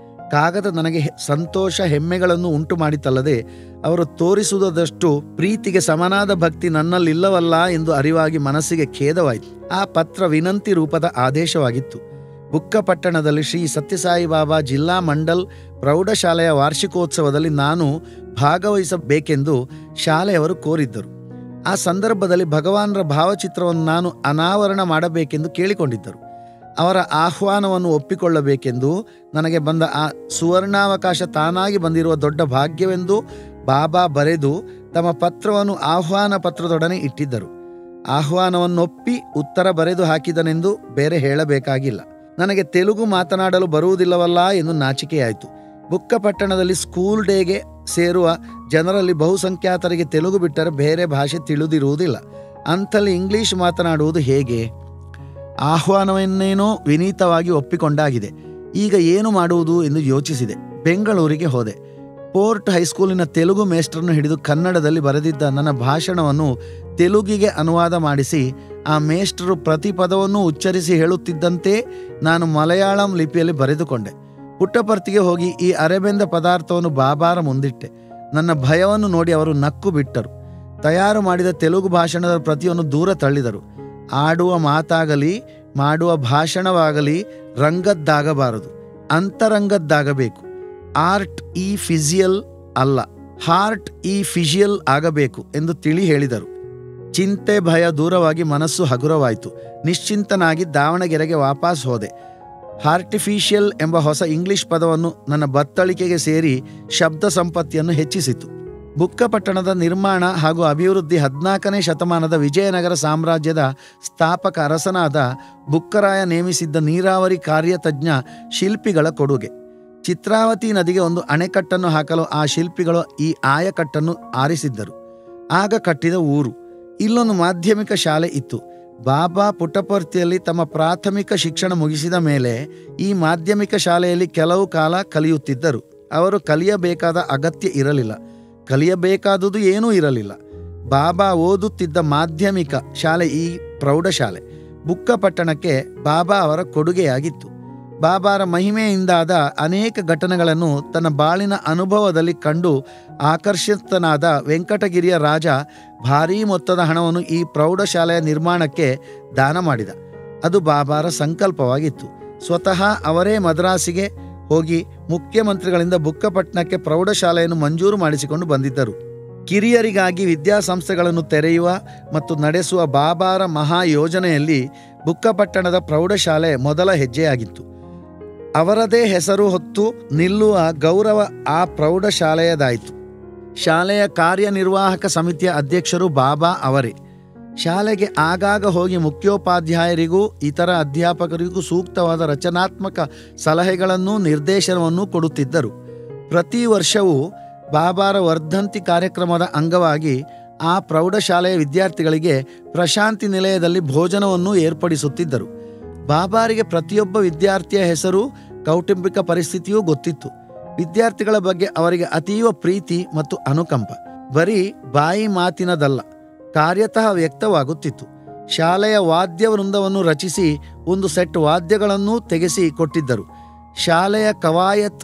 ಕಾಗದ ನನಗೆ ಹೆ- ಸಂತೋಷ ಹೆಮ್ಮೆಗಳನ್ನು ಉಂಟು ಮಾಡಿತಲ್ಲದೆ ಅವರು ತೋರಿಸುವುದಷ್ಟು ಪ್ರೀತಿಗೆ ಸಮನಾದ ಭಕ್ತಿ ನನ್ನಲ್ಲಿಲ್ಲವಲ್ಲ ಎಂದು ಅರಿವಾಗಿ ಮನಸ್ಸಿಗೆ ಖೇದವಾಯಿತು ಆ ಪತ್ರ ವಿನಂತಿ ರೂಪದ ಆದೇಶವಾಗಿತ್ತು ಬುಕ್ಕಪಟ್ಟಣದಲ್ಲಿ ಶ್ರೀ ಸತ್ಯಸಾಯಿ ಬಾಬಾ ಜಿಲ್ಲಾ ಮಂಡಲ್ ಪ್ರೌಢಶಾಲೆಯ ವಾರ್ಷಿಕೋತ್ಸವದಲ್ಲಿ ನಾನು ಭಾಗವಹಿಸಬೇಕೆಂದು ಶಾಲೆಯವರು ಕೋರಿದ್ದರು ಆ ಸಂದರ್ಭದಲ್ಲಿ ಭಗವಾನರ ಭಾವಚಿತ್ರವನ್ನು ನಾನು ಅನಾವರಣ ಮಾಡಬೇಕೆಂದು ಕೇಳಿಕೊಂಡಿದ್ದರು ಅವರ ಆಹ್ವಾನವನ್ನು ಒಪ್ಪಿಕೊಳ್ಳಬೇಕೆಂದು ನನಗೆ ಬಂದ ಆ ಸುವರ್ಣಾವಕಾಶ ತಾನಾಗಿ ಬಂದಿರುವ ದೊಡ್ಡ ಭಾಗ್ಯವೆಂದು ಬಾಬಾ ಬರೆದು ತಮ್ಮ ಪತ್ರವನ್ನು ಆಹ್ವಾನ ಪತ್ರದೊಡನೆ ಇಟ್ಟಿದ್ದರು ಆಹ್ವಾನವನ್ನೊಪ್ಪಿ ಉತ್ತರ ಬರೆದು ಹಾಕಿದನೆಂದು ಬೇರೆ ಹೇಳಬೇಕಾಗಿಲ್ಲ ನನಗೆ ತೆಲುಗು ಮಾತನಾಡಲು ಬರುವುದಿಲ್ಲವಲ್ಲ ಎಂದು ನಾಚಿಕೆಯಾಯಿತು ಬುಕ್ಕಪಟ್ಟಣದಲ್ಲಿ ಸ್ಕೂಲ್ ಡೇಗೆ ಸೇರುವ ಜನರಲ್ಲಿ ಬಹುಸಂಖ್ಯಾತರಿಗೆ ತೆಲುಗು ಬಿಟ್ಟರೆ ಬೇರೆ ಭಾಷೆ ತಿಳಿದಿರುವುದಿಲ್ಲ ಅಂಥಲ್ಲಿ ಇಂಗ್ಲಿಷ್ ಮಾತನಾಡುವುದು ಹೇಗೆ ಆಹ್ವಾನವನ್ನೇನೋ ವಿನೀತವಾಗಿ ಒಪ್ಪಿಕೊಂಡಾಗಿದೆ ಈಗ ಏನು ಮಾಡುವುದು ಎಂದು ಯೋಚಿಸಿದೆ ಬೆಂಗಳೂರಿಗೆ ಹೋದೆ ಪೋರ್ಟ್ ಹೈಸ್ಕೂಲಿನ ತೆಲುಗು ಮೇಸ್ಟ್ರನ್ನು ಹಿಡಿದು ಕನ್ನಡದಲ್ಲಿ ಬರೆದಿದ್ದ ನನ್ನ ಭಾಷಣವನ್ನು ತೆಲುಗಿಗೆ ಅನುವಾದ ಮಾಡಿಸಿ ಆ ಮೇಸ್ಟ್ರು ಪ್ರತಿ ಪದವನ್ನು ಉಚ್ಚರಿಸಿ ಹೇಳುತ್ತಿದ್ದಂತೆ ನಾನು ಮಲಯಾಳಂ ಲಿಪಿಯಲ್ಲಿ ಬರೆದುಕೊಂಡೆ ಪುಟ್ಟಪರ್ತಿಗೆ ಹೋಗಿ ಈ ಅರೆಬೆಂದ ಪದಾರ್ಥವನ್ನು ಬಾಬಾರ ಮುಂದಿಟ್ಟೆ ನನ್ನ ಭಯವನ್ನು ನೋಡಿ ಅವರು ನಕ್ಕು ಬಿಟ್ಟರು ತಯಾರು ಮಾಡಿದ ತೆಲುಗು ಭಾಷಣದ ಪ್ರತಿಯನ್ನು ದೂರ ತಳ್ಳಿದರು ಆಡುವ ಮಾತಾಗಲಿ ಮಾಡುವ ಭಾಷಣವಾಗಲಿ ರಂಗದ್ದಾಗಬಾರದು ಅಂತರಂಗದ್ದಾಗಬೇಕು ಆರ್ಟ್ ಈ ಫಿಸಿಯಲ್ ಅಲ್ಲ ಹಾರ್ಟ್ ಈ ಫಿಜಿಯಲ್ ಆಗಬೇಕು ಎಂದು ತಿಳಿ ಹೇಳಿದರು ಚಿಂತೆ ಭಯ ದೂರವಾಗಿ ಮನಸ್ಸು ಹಗುರವಾಯಿತು ನಿಶ್ಚಿಂತನಾಗಿ ದಾವಣಗೆರೆಗೆ ವಾಪಸ್ ಹೋದೆ ಹಾರ್ಟಿಫಿಷಿಯಲ್ ಎಂಬ ಹೊಸ ಇಂಗ್ಲಿಷ್ ಪದವನ್ನು ನನ್ನ ಬತ್ತಳಿಕೆಗೆ ಸೇರಿ ಶಬ್ದ ಸಂಪತ್ತಿಯನ್ನು ಹೆಚ್ಚಿಸಿತು ಬುಕ್ಕಪಟ್ಟಣದ ನಿರ್ಮಾಣ ಹಾಗೂ ಅಭಿವೃದ್ಧಿ ಹದಿನಾಲ್ಕನೇ ಶತಮಾನದ ವಿಜಯನಗರ ಸಾಮ್ರಾಜ್ಯದ ಸ್ಥಾಪಕ ಅರಸನಾದ ಬುಕ್ಕರಾಯ ನೇಮಿಸಿದ್ದ ನೀರಾವರಿ ಕಾರ್ಯತಜ್ಞ ಶಿಲ್ಪಿಗಳ ಕೊಡುಗೆ ಚಿತ್ರಾವತಿ ನದಿಗೆ ಒಂದು ಅಣೆಕಟ್ಟನ್ನು ಹಾಕಲು ಆ ಶಿಲ್ಪಿಗಳು ಈ ಆಯಕಟ್ಟನ್ನು ಆರಿಸಿದ್ದರು ಆಗ ಕಟ್ಟಿದ ಊರು ಇಲ್ಲೊಂದು ಮಾಧ್ಯಮಿಕ ಶಾಲೆ ಇತ್ತು ಬಾಬಾ ಪುಟ್ಟಪರ್ತಿಯಲ್ಲಿ ತಮ್ಮ ಪ್ರಾಥಮಿಕ ಶಿಕ್ಷಣ ಮುಗಿಸಿದ ಮೇಲೆ ಈ ಮಾಧ್ಯಮಿಕ ಶಾಲೆಯಲ್ಲಿ ಕೆಲವು ಕಾಲ ಕಲಿಯುತ್ತಿದ್ದರು ಅವರು ಕಲಿಯಬೇಕಾದ ಅಗತ್ಯ ಇರಲಿಲ್ಲ ಕಲಿಯಬೇಕಾದುದು ಏನೂ ಇರಲಿಲ್ಲ ಬಾಬಾ ಓದುತ್ತಿದ್ದ ಮಾಧ್ಯಮಿಕ ಶಾಲೆ ಈ ಪ್ರೌಢಶಾಲೆ ಬುಕ್ಕಪಟ್ಟಣಕ್ಕೆ ಬಾಬಾ ಅವರ ಕೊಡುಗೆಯಾಗಿತ್ತು ಬಾಬಾರ ಮಹಿಮೆಯಿಂದಾದ ಅನೇಕ ಘಟನೆಗಳನ್ನು ತನ್ನ ಬಾಳಿನ ಅನುಭವದಲ್ಲಿ ಕಂಡು ಆಕರ್ಷಿತನಾದ ವೆಂಕಟಗಿರಿಯ ರಾಜ ಭಾರೀ ಮೊತ್ತದ ಹಣವನ್ನು ಈ ಪ್ರೌಢಶಾಲೆಯ ನಿರ್ಮಾಣಕ್ಕೆ ದಾನ ಮಾಡಿದ ಅದು ಬಾಬಾರ ಸಂಕಲ್ಪವಾಗಿತ್ತು ಸ್ವತಃ ಅವರೇ ಮದ್ರಾಸಿಗೆ ಹೋಗಿ ಮುಖ್ಯಮಂತ್ರಿಗಳಿಂದ ಬುಕ್ಕಪಟ್ಟಣಕ್ಕೆ ಪ್ರೌಢಶಾಲೆಯನ್ನು ಮಂಜೂರು ಮಾಡಿಸಿಕೊಂಡು ಬಂದಿದ್ದರು ಕಿರಿಯರಿಗಾಗಿ ವಿದ್ಯಾಸಂಸ್ಥೆಗಳನ್ನು ತೆರೆಯುವ ಮತ್ತು ನಡೆಸುವ ಬಾಬಾರ ಮಹಾ ಯೋಜನೆಯಲ್ಲಿ ಬುಕ್ಕಪಟ್ಟಣದ ಪ್ರೌಢಶಾಲೆ ಮೊದಲ ಹೆಜ್ಜೆಯಾಗಿತ್ತು ಅವರದೇ ಹೆಸರು ಹೊತ್ತು ನಿಲ್ಲುವ ಗೌರವ ಆ ಪ್ರೌಢಶಾಲೆಯದಾಯಿತು ಶಾಲೆಯ ಕಾರ್ಯನಿರ್ವಾಹಕ ಸಮಿತಿಯ ಅಧ್ಯಕ್ಷರು ಬಾಬಾ ಅವರೇ ಶಾಲೆಗೆ ಆಗಾಗ ಹೋಗಿ ಮುಖ್ಯೋಪಾಧ್ಯಾಯರಿಗೂ ಇತರ ಅಧ್ಯಾಪಕರಿಗೂ ಸೂಕ್ತವಾದ ರಚನಾತ್ಮಕ ಸಲಹೆಗಳನ್ನೂ ನಿರ್ದೇಶನವನ್ನೂ ಕೊಡುತ್ತಿದ್ದರು ಪ್ರತಿ ವರ್ಷವೂ ಬಾಬಾರ ವರ್ಧಂತಿ ಕಾರ್ಯಕ್ರಮದ ಅಂಗವಾಗಿ ಆ ಪ್ರೌಢಶಾಲೆಯ ವಿದ್ಯಾರ್ಥಿಗಳಿಗೆ ಪ್ರಶಾಂತಿ ನಿಲಯದಲ್ಲಿ ಭೋಜನವನ್ನು ಏರ್ಪಡಿಸುತ್ತಿದ್ದರು ಬಾಬಾರಿಗೆ ಪ್ರತಿಯೊಬ್ಬ ವಿದ್ಯಾರ್ಥಿಯ ಹೆಸರು ಕೌಟುಂಬಿಕ ಪರಿಸ್ಥಿತಿಯೂ ಗೊತ್ತಿತ್ತು ವಿದ್ಯಾರ್ಥಿಗಳ ಬಗ್ಗೆ ಅವರಿಗೆ ಅತೀವ ಪ್ರೀತಿ ಮತ್ತು ಅನುಕಂಪ ಬರೀ ಬಾಯಿ ಮಾತಿನದಲ್ಲ ಕಾರ್ಯತಃ ವ್ಯಕ್ತವಾಗುತ್ತಿತ್ತು ಶಾಲೆಯ ವಾದ್ಯ ವೃಂದವನ್ನು ರಚಿಸಿ ಒಂದು ಸೆಟ್ ವಾದ್ಯಗಳನ್ನೂ ತೆಗೆಸಿ ಕೊಟ್ಟಿದ್ದರು ಶಾಲೆಯ ಕವಾಯತ್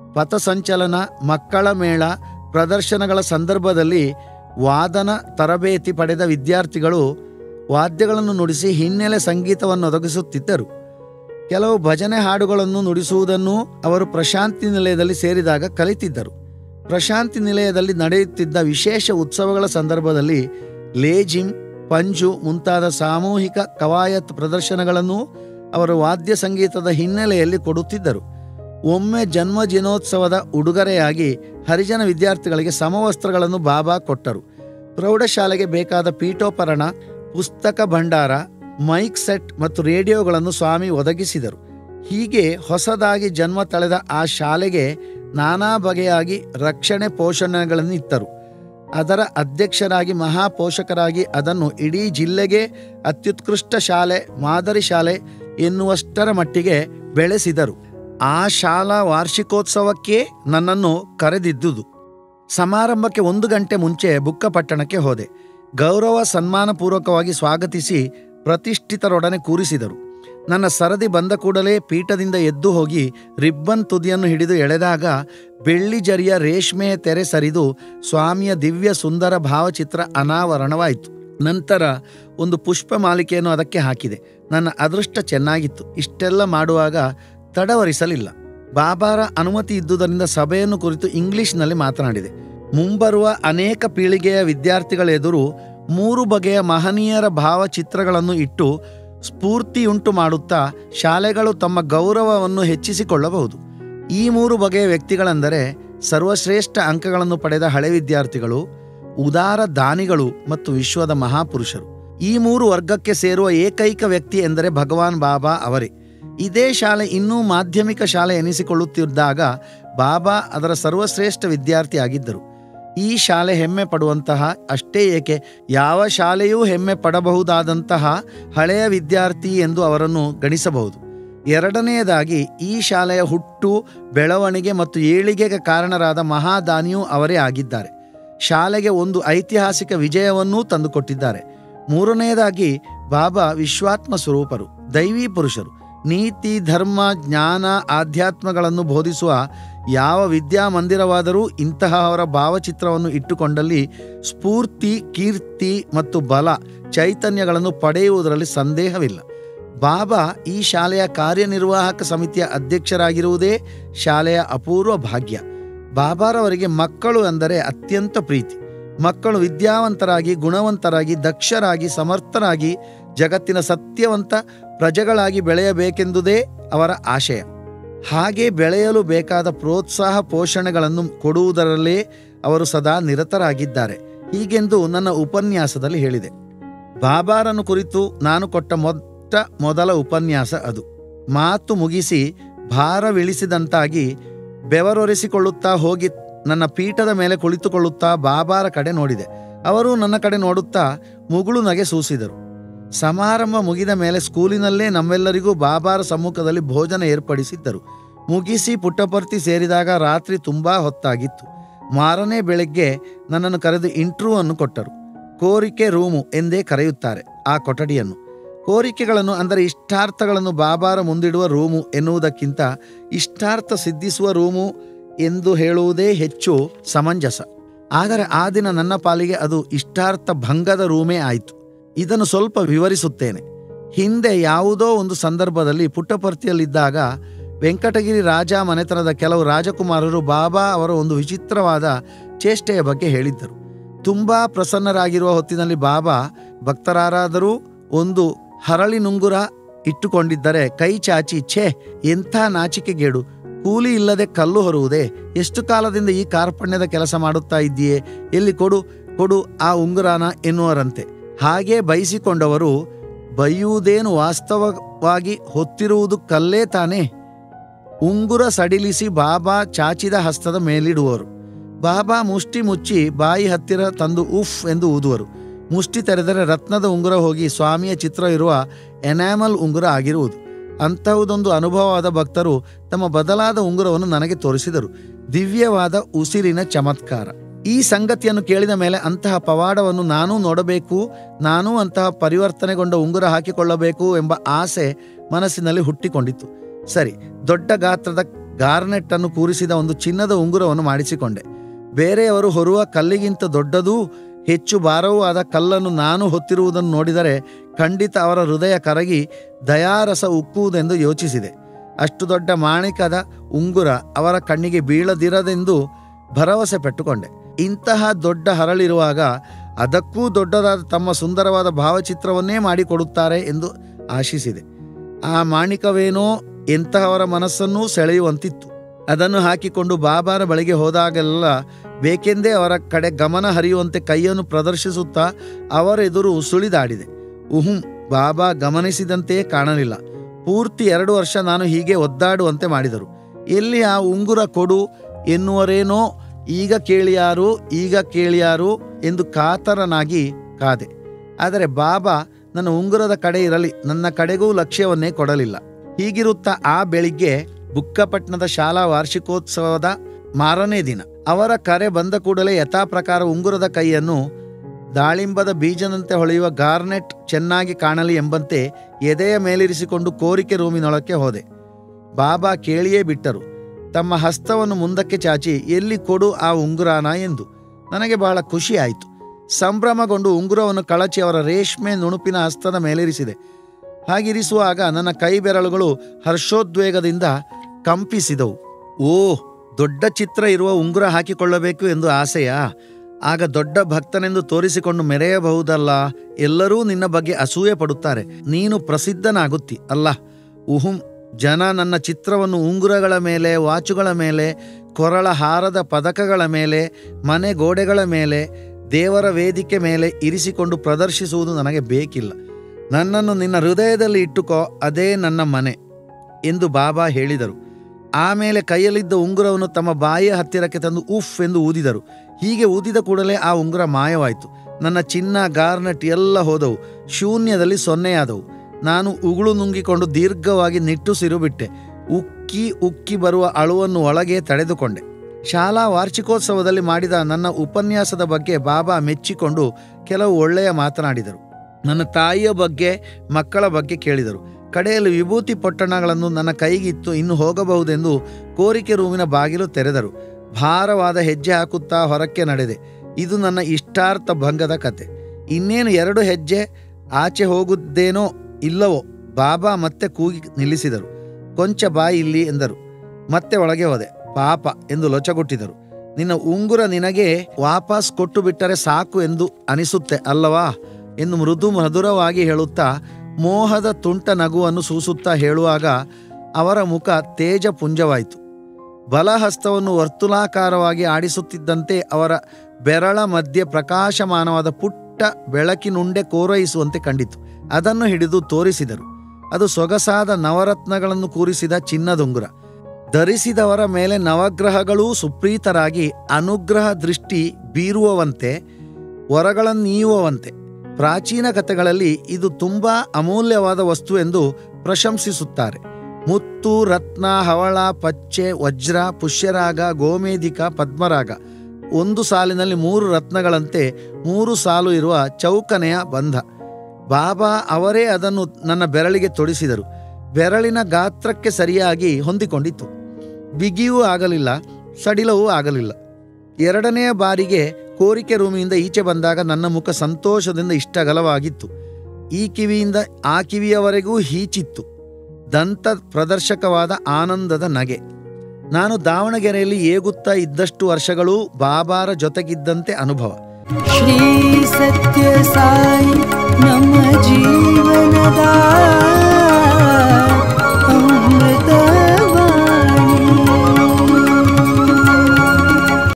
ಪಥಸಂಚಲನ ಮಕ್ಕಳ ಮೇಳ ಪ್ರದರ್ಶನಗಳ ಸಂದರ್ಭದಲ್ಲಿ ವಾದನ ತರಬೇತಿ ಪಡೆದ ವಿದ್ಯಾರ್ಥಿಗಳು ವಾದ್ಯಗಳನ್ನು ನುಡಿಸಿ ಹಿನ್ನೆಲೆ ಸಂಗೀತವನ್ನು ಒದಗಿಸುತ್ತಿದ್ದರು ಕೆಲವು ಭಜನೆ ಹಾಡುಗಳನ್ನು ನುಡಿಸುವುದನ್ನು ಅವರು ಪ್ರಶಾಂತಿ ನಿಲಯದಲ್ಲಿ ಸೇರಿದಾಗ ಕಲಿತಿದ್ದರು ಪ್ರಶಾಂತಿ ನಿಲಯದಲ್ಲಿ ನಡೆಯುತ್ತಿದ್ದ ವಿಶೇಷ ಉತ್ಸವಗಳ ಸಂದರ್ಭದಲ್ಲಿ ಲೇಜಿಮ್ ಪಂಜು ಮುಂತಾದ ಸಾಮೂಹಿಕ ಕವಾಯತ್ ಪ್ರದರ್ಶನಗಳನ್ನು ಅವರು ವಾದ್ಯ ಸಂಗೀತದ ಹಿನ್ನೆಲೆಯಲ್ಲಿ ಕೊಡುತ್ತಿದ್ದರು ಒಮ್ಮೆ ಜನ್ಮ ದಿನೋತ್ಸವದ ಉಡುಗೊರೆಯಾಗಿ ಹರಿಜನ ವಿದ್ಯಾರ್ಥಿಗಳಿಗೆ ಸಮವಸ್ತ್ರಗಳನ್ನು ಬಾಬಾ ಕೊಟ್ಟರು ಪ್ರೌಢಶಾಲೆಗೆ ಬೇಕಾದ ಪೀಠೋಪಕರಣ ಪುಸ್ತಕ ಭಂಡಾರ ಮೈಕ್ ಸೆಟ್ ಮತ್ತು ರೇಡಿಯೋಗಳನ್ನು ಸ್ವಾಮಿ ಒದಗಿಸಿದರು ಹೀಗೆ ಹೊಸದಾಗಿ ಜನ್ಮ ತಳೆದ ಆ ಶಾಲೆಗೆ ನಾನಾ ಬಗೆಯಾಗಿ ರಕ್ಷಣೆ ಪೋಷಣೆಗಳನ್ನು ಇತ್ತರು ಅದರ ಅಧ್ಯಕ್ಷರಾಗಿ ಮಹಾಪೋಷಕರಾಗಿ ಅದನ್ನು ಇಡೀ ಜಿಲ್ಲೆಗೆ ಅತ್ಯುತ್ಕೃಷ್ಟ ಶಾಲೆ ಮಾದರಿ ಶಾಲೆ ಎನ್ನುವಷ್ಟರ ಮಟ್ಟಿಗೆ ಬೆಳೆಸಿದರು ಆ ಶಾಲಾ ವಾರ್ಷಿಕೋತ್ಸವಕ್ಕೆ ನನ್ನನ್ನು ಕರೆದಿದ್ದುದು ಸಮಾರಂಭಕ್ಕೆ ಒಂದು ಗಂಟೆ ಮುಂಚೆ ಬುಕ್ಕಪಟ್ಟಣಕ್ಕೆ ಹೋದೆ ಗೌರವ ಸನ್ಮಾನಪೂರ್ವಕವಾಗಿ ಸ್ವಾಗತಿಸಿ ಪ್ರತಿಷ್ಠಿತರೊಡನೆ ಕೂರಿಸಿದರು ನನ್ನ ಸರದಿ ಬಂದ ಕೂಡಲೇ ಪೀಠದಿಂದ ಎದ್ದು ಹೋಗಿ ರಿಬ್ಬನ್ ತುದಿಯನ್ನು ಹಿಡಿದು ಎಳೆದಾಗ ಬೆಳ್ಳಿ ಜರಿಯ ರೇಷ್ಮೆಯ ತೆರೆ ಸರಿದು ಸ್ವಾಮಿಯ ದಿವ್ಯ ಸುಂದರ ಭಾವಚಿತ್ರ ಅನಾವರಣವಾಯಿತು ನಂತರ ಒಂದು ಪುಷ್ಪ ಮಾಲಿಕೆಯನ್ನು ಅದಕ್ಕೆ ಹಾಕಿದೆ ನನ್ನ ಅದೃಷ್ಟ ಚೆನ್ನಾಗಿತ್ತು ಇಷ್ಟೆಲ್ಲ ಮಾಡುವಾಗ ತಡವರಿಸಲಿಲ್ಲ ಬಾಬಾರ ಅನುಮತಿ ಇದ್ದುದರಿಂದ ಸಭೆಯನ್ನು ಕುರಿತು ಇಂಗ್ಲಿಷ್ನಲ್ಲಿ ಮಾತನಾಡಿದೆ ಮುಂಬರುವ ಅನೇಕ ಪೀಳಿಗೆಯ ವಿದ್ಯಾರ್ಥಿಗಳೆದುರು ಮೂರು ಬಗೆಯ ಮಹನೀಯರ ಭಾವಚಿತ್ರಗಳನ್ನು ಇಟ್ಟು ಸ್ಫೂರ್ತಿಯುಂಟು ಮಾಡುತ್ತಾ ಶಾಲೆಗಳು ತಮ್ಮ ಗೌರವವನ್ನು ಹೆಚ್ಚಿಸಿಕೊಳ್ಳಬಹುದು ಈ ಮೂರು ಬಗೆಯ ವ್ಯಕ್ತಿಗಳೆಂದರೆ ಸರ್ವಶ್ರೇಷ್ಠ ಅಂಕಗಳನ್ನು ಪಡೆದ ಹಳೆ ವಿದ್ಯಾರ್ಥಿಗಳು ಉದಾರ ದಾನಿಗಳು ಮತ್ತು ವಿಶ್ವದ ಮಹಾಪುರುಷರು ಈ ಮೂರು ವರ್ಗಕ್ಕೆ ಸೇರುವ ಏಕೈಕ ವ್ಯಕ್ತಿ ಎಂದರೆ ಭಗವಾನ್ ಬಾಬಾ ಅವರೇ ಇದೇ ಶಾಲೆ ಇನ್ನೂ ಮಾಧ್ಯಮಿಕ ಶಾಲೆ ಎನಿಸಿಕೊಳ್ಳುತ್ತಿದ್ದಾಗ ಬಾಬಾ ಅದರ ಸರ್ವಶ್ರೇಷ್ಠ ವಿದ್ಯಾರ್ಥಿಯಾಗಿದ್ದರು ಈ ಶಾಲೆ ಹೆಮ್ಮೆ ಪಡುವಂತಹ ಅಷ್ಟೇ ಏಕೆ ಯಾವ ಶಾಲೆಯೂ ಹೆಮ್ಮೆ ಪಡಬಹುದಾದಂತಹ ಹಳೆಯ ವಿದ್ಯಾರ್ಥಿ ಎಂದು ಅವರನ್ನು ಗಣಿಸಬಹುದು ಎರಡನೆಯದಾಗಿ ಈ ಶಾಲೆಯ ಹುಟ್ಟು ಬೆಳವಣಿಗೆ ಮತ್ತು ಏಳಿಗೆಗೆ ಕಾರಣರಾದ ಮಹಾದಾನಿಯೂ ಅವರೇ ಆಗಿದ್ದಾರೆ ಶಾಲೆಗೆ ಒಂದು ಐತಿಹಾಸಿಕ ವಿಜಯವನ್ನೂ ತಂದುಕೊಟ್ಟಿದ್ದಾರೆ ಮೂರನೆಯದಾಗಿ ಬಾಬಾ ವಿಶ್ವಾತ್ಮ ಸ್ವರೂಪರು ದೈವೀ ಪುರುಷರು ನೀತಿ ಧರ್ಮ ಜ್ಞಾನ ಆಧ್ಯಾತ್ಮಗಳನ್ನು ಬೋಧಿಸುವ ಯಾವ ವಿದ್ಯಾಮಂದಿರವಾದರೂ ಇಂತಹ ಅವರ ಭಾವಚಿತ್ರವನ್ನು ಇಟ್ಟುಕೊಂಡಲ್ಲಿ ಸ್ಫೂರ್ತಿ ಕೀರ್ತಿ ಮತ್ತು ಬಲ ಚೈತನ್ಯಗಳನ್ನು ಪಡೆಯುವುದರಲ್ಲಿ ಸಂದೇಹವಿಲ್ಲ ಬಾಬಾ ಈ ಶಾಲೆಯ ಕಾರ್ಯನಿರ್ವಾಹಕ ಸಮಿತಿಯ ಅಧ್ಯಕ್ಷರಾಗಿರುವುದೇ ಶಾಲೆಯ ಅಪೂರ್ವ ಭಾಗ್ಯ ಬಾಬಾರವರಿಗೆ ಮಕ್ಕಳು ಅಂದರೆ ಅತ್ಯಂತ ಪ್ರೀತಿ ಮಕ್ಕಳು ವಿದ್ಯಾವಂತರಾಗಿ ಗುಣವಂತರಾಗಿ ದಕ್ಷರಾಗಿ ಸಮರ್ಥರಾಗಿ ಜಗತ್ತಿನ ಸತ್ಯವಂತ ಪ್ರಜೆಗಳಾಗಿ ಬೆಳೆಯಬೇಕೆಂದುದೇ ಅವರ ಆಶಯ ಹಾಗೆ ಬೆಳೆಯಲು ಬೇಕಾದ ಪ್ರೋತ್ಸಾಹ ಪೋಷಣೆಗಳನ್ನು ಕೊಡುವುದರಲ್ಲೇ ಅವರು ಸದಾ ನಿರತರಾಗಿದ್ದಾರೆ ಹೀಗೆಂದು ನನ್ನ ಉಪನ್ಯಾಸದಲ್ಲಿ ಹೇಳಿದೆ ಬಾಬಾರನ್ನು ಕುರಿತು ನಾನು ಕೊಟ್ಟ ಮೊಟ್ಟ ಮೊದಲ ಉಪನ್ಯಾಸ ಅದು ಮಾತು ಮುಗಿಸಿ ಭಾರವಿಳಿಸಿದಂತಾಗಿ ಬೆವರೊರೆಸಿಕೊಳ್ಳುತ್ತಾ ಹೋಗಿ ನನ್ನ ಪೀಠದ ಮೇಲೆ ಕುಳಿತುಕೊಳ್ಳುತ್ತಾ ಬಾಬಾರ ಕಡೆ ನೋಡಿದೆ ಅವರು ನನ್ನ ಕಡೆ ನೋಡುತ್ತಾ ಮುಗುಳು ನಗೆ ಸೂಸಿದರು ಸಮಾರಂಭ ಮುಗಿದ ಮೇಲೆ ಸ್ಕೂಲಿನಲ್ಲೇ ನಮ್ಮೆಲ್ಲರಿಗೂ ಬಾಬಾರ ಸಮ್ಮುಖದಲ್ಲಿ ಭೋಜನ ಏರ್ಪಡಿಸಿದ್ದರು ಮುಗಿಸಿ ಪುಟ್ಟಪರ್ತಿ ಸೇರಿದಾಗ ರಾತ್ರಿ ತುಂಬಾ ಹೊತ್ತಾಗಿತ್ತು ಮಾರನೇ ಬೆಳಗ್ಗೆ ನನ್ನನ್ನು ಕರೆದು ಇಂಟ್ರ್ಯೂ ಅನ್ನು ಕೊಟ್ಟರು ಕೋರಿಕೆ ರೂಮು ಎಂದೇ ಕರೆಯುತ್ತಾರೆ ಆ ಕೊಠಡಿಯನ್ನು ಕೋರಿಕೆಗಳನ್ನು ಅಂದರೆ ಇಷ್ಟಾರ್ಥಗಳನ್ನು ಬಾಬಾರ ಮುಂದಿಡುವ ರೂಮು ಎನ್ನುವುದಕ್ಕಿಂತ ಇಷ್ಟಾರ್ಥ ಸಿದ್ಧಿಸುವ ರೂಮು ಎಂದು ಹೇಳುವುದೇ ಹೆಚ್ಚು ಸಮಂಜಸ ಆದರೆ ಆ ದಿನ ನನ್ನ ಪಾಲಿಗೆ ಅದು ಇಷ್ಟಾರ್ಥ ಭಂಗದ ರೂಮೇ ಆಯಿತು ಇದನ್ನು ಸ್ವಲ್ಪ ವಿವರಿಸುತ್ತೇನೆ ಹಿಂದೆ ಯಾವುದೋ ಒಂದು ಸಂದರ್ಭದಲ್ಲಿ ಪುಟ್ಟಪರ್ತಿಯಲ್ಲಿದ್ದಾಗ ವೆಂಕಟಗಿರಿ ರಾಜ ಮನೆತನದ ಕೆಲವು ರಾಜಕುಮಾರರು ಬಾಬಾ ಅವರ ಒಂದು ವಿಚಿತ್ರವಾದ ಚೇಷ್ಟೆಯ ಬಗ್ಗೆ ಹೇಳಿದ್ದರು ತುಂಬಾ ಪ್ರಸನ್ನರಾಗಿರುವ ಹೊತ್ತಿನಲ್ಲಿ ಬಾಬಾ ಭಕ್ತರಾರಾದರೂ ಒಂದು ಹರಳಿನುಂಗುರ ಇಟ್ಟುಕೊಂಡಿದ್ದರೆ ಕೈ ಚಾಚಿ ಛೇ ಎಂಥ ನಾಚಿಕೆಗೇಡು ಕೂಲಿ ಇಲ್ಲದೆ ಕಲ್ಲು ಹೊರುವುದೇ ಎಷ್ಟು ಕಾಲದಿಂದ ಈ ಕಾರ್ಪಣ್ಯದ ಕೆಲಸ ಮಾಡುತ್ತಾ ಇದ್ದೀಯೇ ಎಲ್ಲಿ ಕೊಡು ಕೊಡು ಆ ಉಂಗುರಾನ ಎನ್ನುವರಂತೆ ಹಾಗೆ ಬಯಸಿಕೊಂಡವರು ಬೈಯುವುದೇನು ವಾಸ್ತವವಾಗಿ ಹೊತ್ತಿರುವುದು ಕಲ್ಲೇ ತಾನೇ ಉಂಗುರ ಸಡಿಲಿಸಿ ಬಾಬಾ ಚಾಚಿದ ಹಸ್ತದ ಮೇಲಿಡುವರು ಬಾಬಾ ಮುಷ್ಟಿ ಮುಚ್ಚಿ ಬಾಯಿ ಹತ್ತಿರ ತಂದು ಉಫ್ ಎಂದು ಊದುವರು ಮುಷ್ಟಿ ತೆರೆದರೆ ರತ್ನದ ಉಂಗುರ ಹೋಗಿ ಸ್ವಾಮಿಯ ಚಿತ್ರ ಇರುವ ಎನಾಮಲ್ ಉಂಗುರ ಆಗಿರುವುದು ಅಂತಹುದೊಂದು ಅನುಭವವಾದ ಭಕ್ತರು ತಮ್ಮ ಬದಲಾದ ಉಂಗುರವನ್ನು ನನಗೆ ತೋರಿಸಿದರು ದಿವ್ಯವಾದ ಉಸಿರಿನ ಚಮತ್ಕಾರ ಈ ಸಂಗತಿಯನ್ನು ಕೇಳಿದ ಮೇಲೆ ಅಂತಹ ಪವಾಡವನ್ನು ನಾನೂ ನೋಡಬೇಕು ನಾನೂ ಅಂತಹ ಪರಿವರ್ತನೆಗೊಂಡ ಉಂಗುರ ಹಾಕಿಕೊಳ್ಳಬೇಕು ಎಂಬ ಆಸೆ ಮನಸ್ಸಿನಲ್ಲಿ ಹುಟ್ಟಿಕೊಂಡಿತು ಸರಿ ದೊಡ್ಡ ಗಾತ್ರದ ಗಾರ್ನೆಟ್ ಅನ್ನು ಕೂರಿಸಿದ ಒಂದು ಚಿನ್ನದ ಉಂಗುರವನ್ನು ಮಾಡಿಸಿಕೊಂಡೆ ಬೇರೆಯವರು ಹೊರುವ ಕಲ್ಲಿಗಿಂತ ದೊಡ್ಡದೂ ಹೆಚ್ಚು ಭಾರವೂ ಆದ ಕಲ್ಲನ್ನು ನಾನು ಹೊತ್ತಿರುವುದನ್ನು ನೋಡಿದರೆ ಖಂಡಿತ ಅವರ ಹೃದಯ ಕರಗಿ ದಯಾರಸ ಉಕ್ಕುವುದೆಂದು ಯೋಚಿಸಿದೆ ಅಷ್ಟು ದೊಡ್ಡ ಮಾಣಿಕದ ಉಂಗುರ ಅವರ ಕಣ್ಣಿಗೆ ಬೀಳದಿರದೆಂದು ಭರವಸೆ ಪಟ್ಟುಕೊಂಡೆ ಇಂತಹ ದೊಡ್ಡ ಹರಳಿರುವಾಗ ಅದಕ್ಕೂ ದೊಡ್ಡದಾದ ತಮ್ಮ ಸುಂದರವಾದ ಭಾವಚಿತ್ರವನ್ನೇ ಮಾಡಿಕೊಡುತ್ತಾರೆ ಎಂದು ಆಶಿಸಿದೆ ಆ ಮಾಣಿಕವೇನೋ ಎಂತಹವರ ಮನಸ್ಸನ್ನೂ ಸೆಳೆಯುವಂತಿತ್ತು ಅದನ್ನು ಹಾಕಿಕೊಂಡು ಬಾಬಾರ ಬಳಿಗೆ ಹೋದಾಗೆಲ್ಲ ಬೇಕೆಂದೇ ಅವರ ಕಡೆ ಗಮನ ಹರಿಯುವಂತೆ ಕೈಯನ್ನು ಪ್ರದರ್ಶಿಸುತ್ತಾ ಅವರೆದುರು ಸುಳಿದಾಡಿದೆ ಉಹುಂ ಬಾಬಾ ಗಮನಿಸಿದಂತೆಯೇ ಕಾಣಲಿಲ್ಲ ಪೂರ್ತಿ ಎರಡು ವರ್ಷ ನಾನು ಹೀಗೆ ಒದ್ದಾಡುವಂತೆ ಮಾಡಿದರು ಎಲ್ಲಿ ಆ ಉಂಗುರ ಕೊಡು ಎನ್ನುವರೇನೋ ಈಗ ಕೇಳಿಯಾರು ಈಗ ಕೇಳಿಯಾರು ಎಂದು ಕಾತರನಾಗಿ ಕಾದೆ ಆದರೆ ಬಾಬಾ ನನ್ನ ಉಂಗುರದ ಕಡೆ ಇರಲಿ ನನ್ನ ಕಡೆಗೂ ಲಕ್ಷ್ಯವನ್ನೇ ಕೊಡಲಿಲ್ಲ ಹೀಗಿರುತ್ತಾ ಆ ಬೆಳಿಗ್ಗೆ ಬುಕ್ಕಪಟ್ಟಣದ ಶಾಲಾ ವಾರ್ಷಿಕೋತ್ಸವದ ಮಾರನೇ ದಿನ ಅವರ ಕರೆ ಬಂದ ಕೂಡಲೇ ಯಥಾಪ್ರಕಾರ ಉಂಗುರದ ಕೈಯನ್ನು ದಾಳಿಂಬದ ಬೀಜದಂತೆ ಹೊಳೆಯುವ ಗಾರ್ನೆಟ್ ಚೆನ್ನಾಗಿ ಕಾಣಲಿ ಎಂಬಂತೆ ಎದೆಯ ಮೇಲಿರಿಸಿಕೊಂಡು ಕೋರಿಕೆ ರೂಮಿನೊಳಕ್ಕೆ ಹೋದೆ ಬಾಬಾ ಕೇಳಿಯೇ ಬಿಟ್ಟರು ತಮ್ಮ ಹಸ್ತವನ್ನು ಮುಂದಕ್ಕೆ ಚಾಚಿ ಎಲ್ಲಿ ಕೊಡು ಆ ಉಂಗುರಾನ ಎಂದು ನನಗೆ ಬಹಳ ಖುಷಿ ಆಯಿತು ಸಂಭ್ರಮಗೊಂಡು ಉಂಗುರವನ್ನು ಕಳಚಿ ಅವರ ರೇಷ್ಮೆ ನುಣುಪಿನ ಹಸ್ತದ ಮೇಲಿರಿಸಿದೆ ಹಾಗಿರಿಸುವಾಗ ನನ್ನ ಕೈ ಬೆರಳುಗಳು ಹರ್ಷೋದ್ವೇಗದಿಂದ ಕಂಪಿಸಿದವು ಓ ದೊಡ್ಡ ಚಿತ್ರ ಇರುವ ಉಂಗುರ ಹಾಕಿಕೊಳ್ಳಬೇಕು ಎಂದು ಆಸೆಯಾ ಆಗ ದೊಡ್ಡ ಭಕ್ತನೆಂದು ತೋರಿಸಿಕೊಂಡು ಮೆರೆಯಬಹುದಲ್ಲ ಎಲ್ಲರೂ ನಿನ್ನ ಬಗ್ಗೆ ಅಸೂಯೆ ಪಡುತ್ತಾರೆ ನೀನು ಪ್ರಸಿದ್ಧನಾಗುತ್ತಿ ಅಲ್ಲ ಉಹುಂ ಜನ ನನ್ನ ಚಿತ್ರವನ್ನು ಉಂಗುರಗಳ ಮೇಲೆ ವಾಚುಗಳ ಮೇಲೆ ಕೊರಳ ಹಾರದ ಪದಕಗಳ ಮೇಲೆ ಮನೆ ಗೋಡೆಗಳ ಮೇಲೆ ದೇವರ ವೇದಿಕೆ ಮೇಲೆ ಇರಿಸಿಕೊಂಡು ಪ್ರದರ್ಶಿಸುವುದು ನನಗೆ ಬೇಕಿಲ್ಲ ನನ್ನನ್ನು ನಿನ್ನ ಹೃದಯದಲ್ಲಿ ಇಟ್ಟುಕೋ ಅದೇ ನನ್ನ ಮನೆ ಎಂದು ಬಾಬಾ ಹೇಳಿದರು ಆಮೇಲೆ ಕೈಯಲ್ಲಿದ್ದ ಉಂಗುರವನ್ನು ತಮ್ಮ ಬಾಯಿಯ ಹತ್ತಿರಕ್ಕೆ ತಂದು ಉಫ್ ಎಂದು ಊದಿದರು ಹೀಗೆ ಊದಿದ ಕೂಡಲೇ ಆ ಉಂಗುರ ಮಾಯವಾಯಿತು ನನ್ನ ಚಿನ್ನ ಗಾರ್ನೆಟ್ ಎಲ್ಲ ಹೋದವು ಶೂನ್ಯದಲ್ಲಿ ಸೊನ್ನೆಯಾದವು ನಾನು ಉಗುಳು ನುಂಗಿಕೊಂಡು ದೀರ್ಘವಾಗಿ ನಿಟ್ಟುಸಿರು ಬಿಟ್ಟೆ ಉಕ್ಕಿ ಉಕ್ಕಿ ಬರುವ ಅಳುವನ್ನು ಒಳಗೆ ತಡೆದುಕೊಂಡೆ ಶಾಲಾ ವಾರ್ಷಿಕೋತ್ಸವದಲ್ಲಿ ಮಾಡಿದ ನನ್ನ ಉಪನ್ಯಾಸದ ಬಗ್ಗೆ ಬಾಬಾ ಮೆಚ್ಚಿಕೊಂಡು ಕೆಲವು ಒಳ್ಳೆಯ ಮಾತನಾಡಿದರು ನನ್ನ ತಾಯಿಯ ಬಗ್ಗೆ ಮಕ್ಕಳ ಬಗ್ಗೆ ಕೇಳಿದರು ಕಡೆಯಲ್ಲಿ ವಿಭೂತಿ ಪೊಟ್ಟಣಗಳನ್ನು ನನ್ನ ಕೈಗಿತ್ತು ಇನ್ನು ಹೋಗಬಹುದೆಂದು ಕೋರಿಕೆ ರೂಮಿನ ಬಾಗಿಲು ತೆರೆದರು ಭಾರವಾದ ಹೆಜ್ಜೆ ಹಾಕುತ್ತಾ ಹೊರಕ್ಕೆ ನಡೆದೆ ಇದು ನನ್ನ ಇಷ್ಟಾರ್ಥ ಭಂಗದ ಕತೆ ಇನ್ನೇನು ಎರಡು ಹೆಜ್ಜೆ ಆಚೆ ಹೋಗುತ್ತೇನೋ ಇಲ್ಲವೋ ಬಾಬಾ ಮತ್ತೆ ಕೂಗಿ ನಿಲ್ಲಿಸಿದರು ಕೊಂಚ ಬಾಯಿ ಇಲ್ಲಿ ಎಂದರು ಮತ್ತೆ ಒಳಗೆ ಹೋದೆ ಪಾಪ ಎಂದು ಲೊಚಗುಟ್ಟಿದರು ನಿನ್ನ ಉಂಗುರ ನಿನಗೆ ವಾಪಸ್ ಕೊಟ್ಟು ಬಿಟ್ಟರೆ ಸಾಕು ಎಂದು ಅನಿಸುತ್ತೆ ಅಲ್ಲವಾ ಎಂದು ಮೃದು ಮಧುರವಾಗಿ ಹೇಳುತ್ತಾ ಮೋಹದ ತುಂಟ ನಗುವನ್ನು ಸೂಸುತ್ತಾ ಹೇಳುವಾಗ ಅವರ ಮುಖ ತೇಜಪುಂಜವಾಯಿತು ಬಲಹಸ್ತವನ್ನು ವರ್ತುಲಾಕಾರವಾಗಿ ಆಡಿಸುತ್ತಿದ್ದಂತೆ ಅವರ ಬೆರಳ ಮಧ್ಯೆ ಪ್ರಕಾಶಮಾನವಾದ ಪುಟ್ಟ ಬೆಳಕಿನುಂಡೆ ಕೋರೈಸುವಂತೆ ಕಂಡಿತು ಅದನ್ನು ಹಿಡಿದು ತೋರಿಸಿದರು ಅದು ಸೊಗಸಾದ ನವರತ್ನಗಳನ್ನು ಕೂರಿಸಿದ ಚಿನ್ನದುಂಗುರ ಧರಿಸಿದವರ ಮೇಲೆ ನವಗ್ರಹಗಳೂ ಸುಪ್ರೀತರಾಗಿ ಅನುಗ್ರಹ ದೃಷ್ಟಿ ಬೀರುವವಂತೆ ವರಗಳನ್ನೀಯುವಂತೆ ಪ್ರಾಚೀನ ಕಥೆಗಳಲ್ಲಿ ಇದು ತುಂಬಾ ಅಮೂಲ್ಯವಾದ ವಸ್ತು ಎಂದು ಪ್ರಶಂಸಿಸುತ್ತಾರೆ ಮುತ್ತು ರತ್ನ ಹವಳ ಪಚ್ಚೆ ವಜ್ರ ಪುಷ್ಯರಾಗ ಗೋಮೇಧಿಕ ಪದ್ಮರಾಗ ಒಂದು ಸಾಲಿನಲ್ಲಿ ಮೂರು ರತ್ನಗಳಂತೆ ಮೂರು ಸಾಲು ಇರುವ ಚೌಕನೆಯ ಬಂಧ ಬಾಬಾ ಅವರೇ ಅದನ್ನು ನನ್ನ ಬೆರಳಿಗೆ ತೊಡಿಸಿದರು ಬೆರಳಿನ ಗಾತ್ರಕ್ಕೆ ಸರಿಯಾಗಿ ಹೊಂದಿಕೊಂಡಿತ್ತು ಬಿಗಿಯೂ ಆಗಲಿಲ್ಲ ಸಡಿಲವೂ ಆಗಲಿಲ್ಲ ಎರಡನೆಯ ಬಾರಿಗೆ ಕೋರಿಕೆ ರೂಮಿನಿಂದ ಈಚೆ ಬಂದಾಗ ನನ್ನ ಮುಖ ಸಂತೋಷದಿಂದ ಇಷ್ಟಗಲವಾಗಿತ್ತು ಈ ಕಿವಿಯಿಂದ ಆ ಕಿವಿಯವರೆಗೂ ಹೀಚಿತ್ತು ದಂತ ಪ್ರದರ್ಶಕವಾದ ಆನಂದದ ನಗೆ ನಾನು ದಾವಣಗೆರೆಯಲ್ಲಿ ಏಗುತ್ತಾ ಇದ್ದಷ್ಟು ವರ್ಷಗಳು ಬಾಬಾರ ಜೊತೆಗಿದ್ದಂತೆ ಅನುಭವ ಶ್ರೀ ಸತ್ಯ ಸಾಯಿ ನಮ್ಮ ಜೀವನದ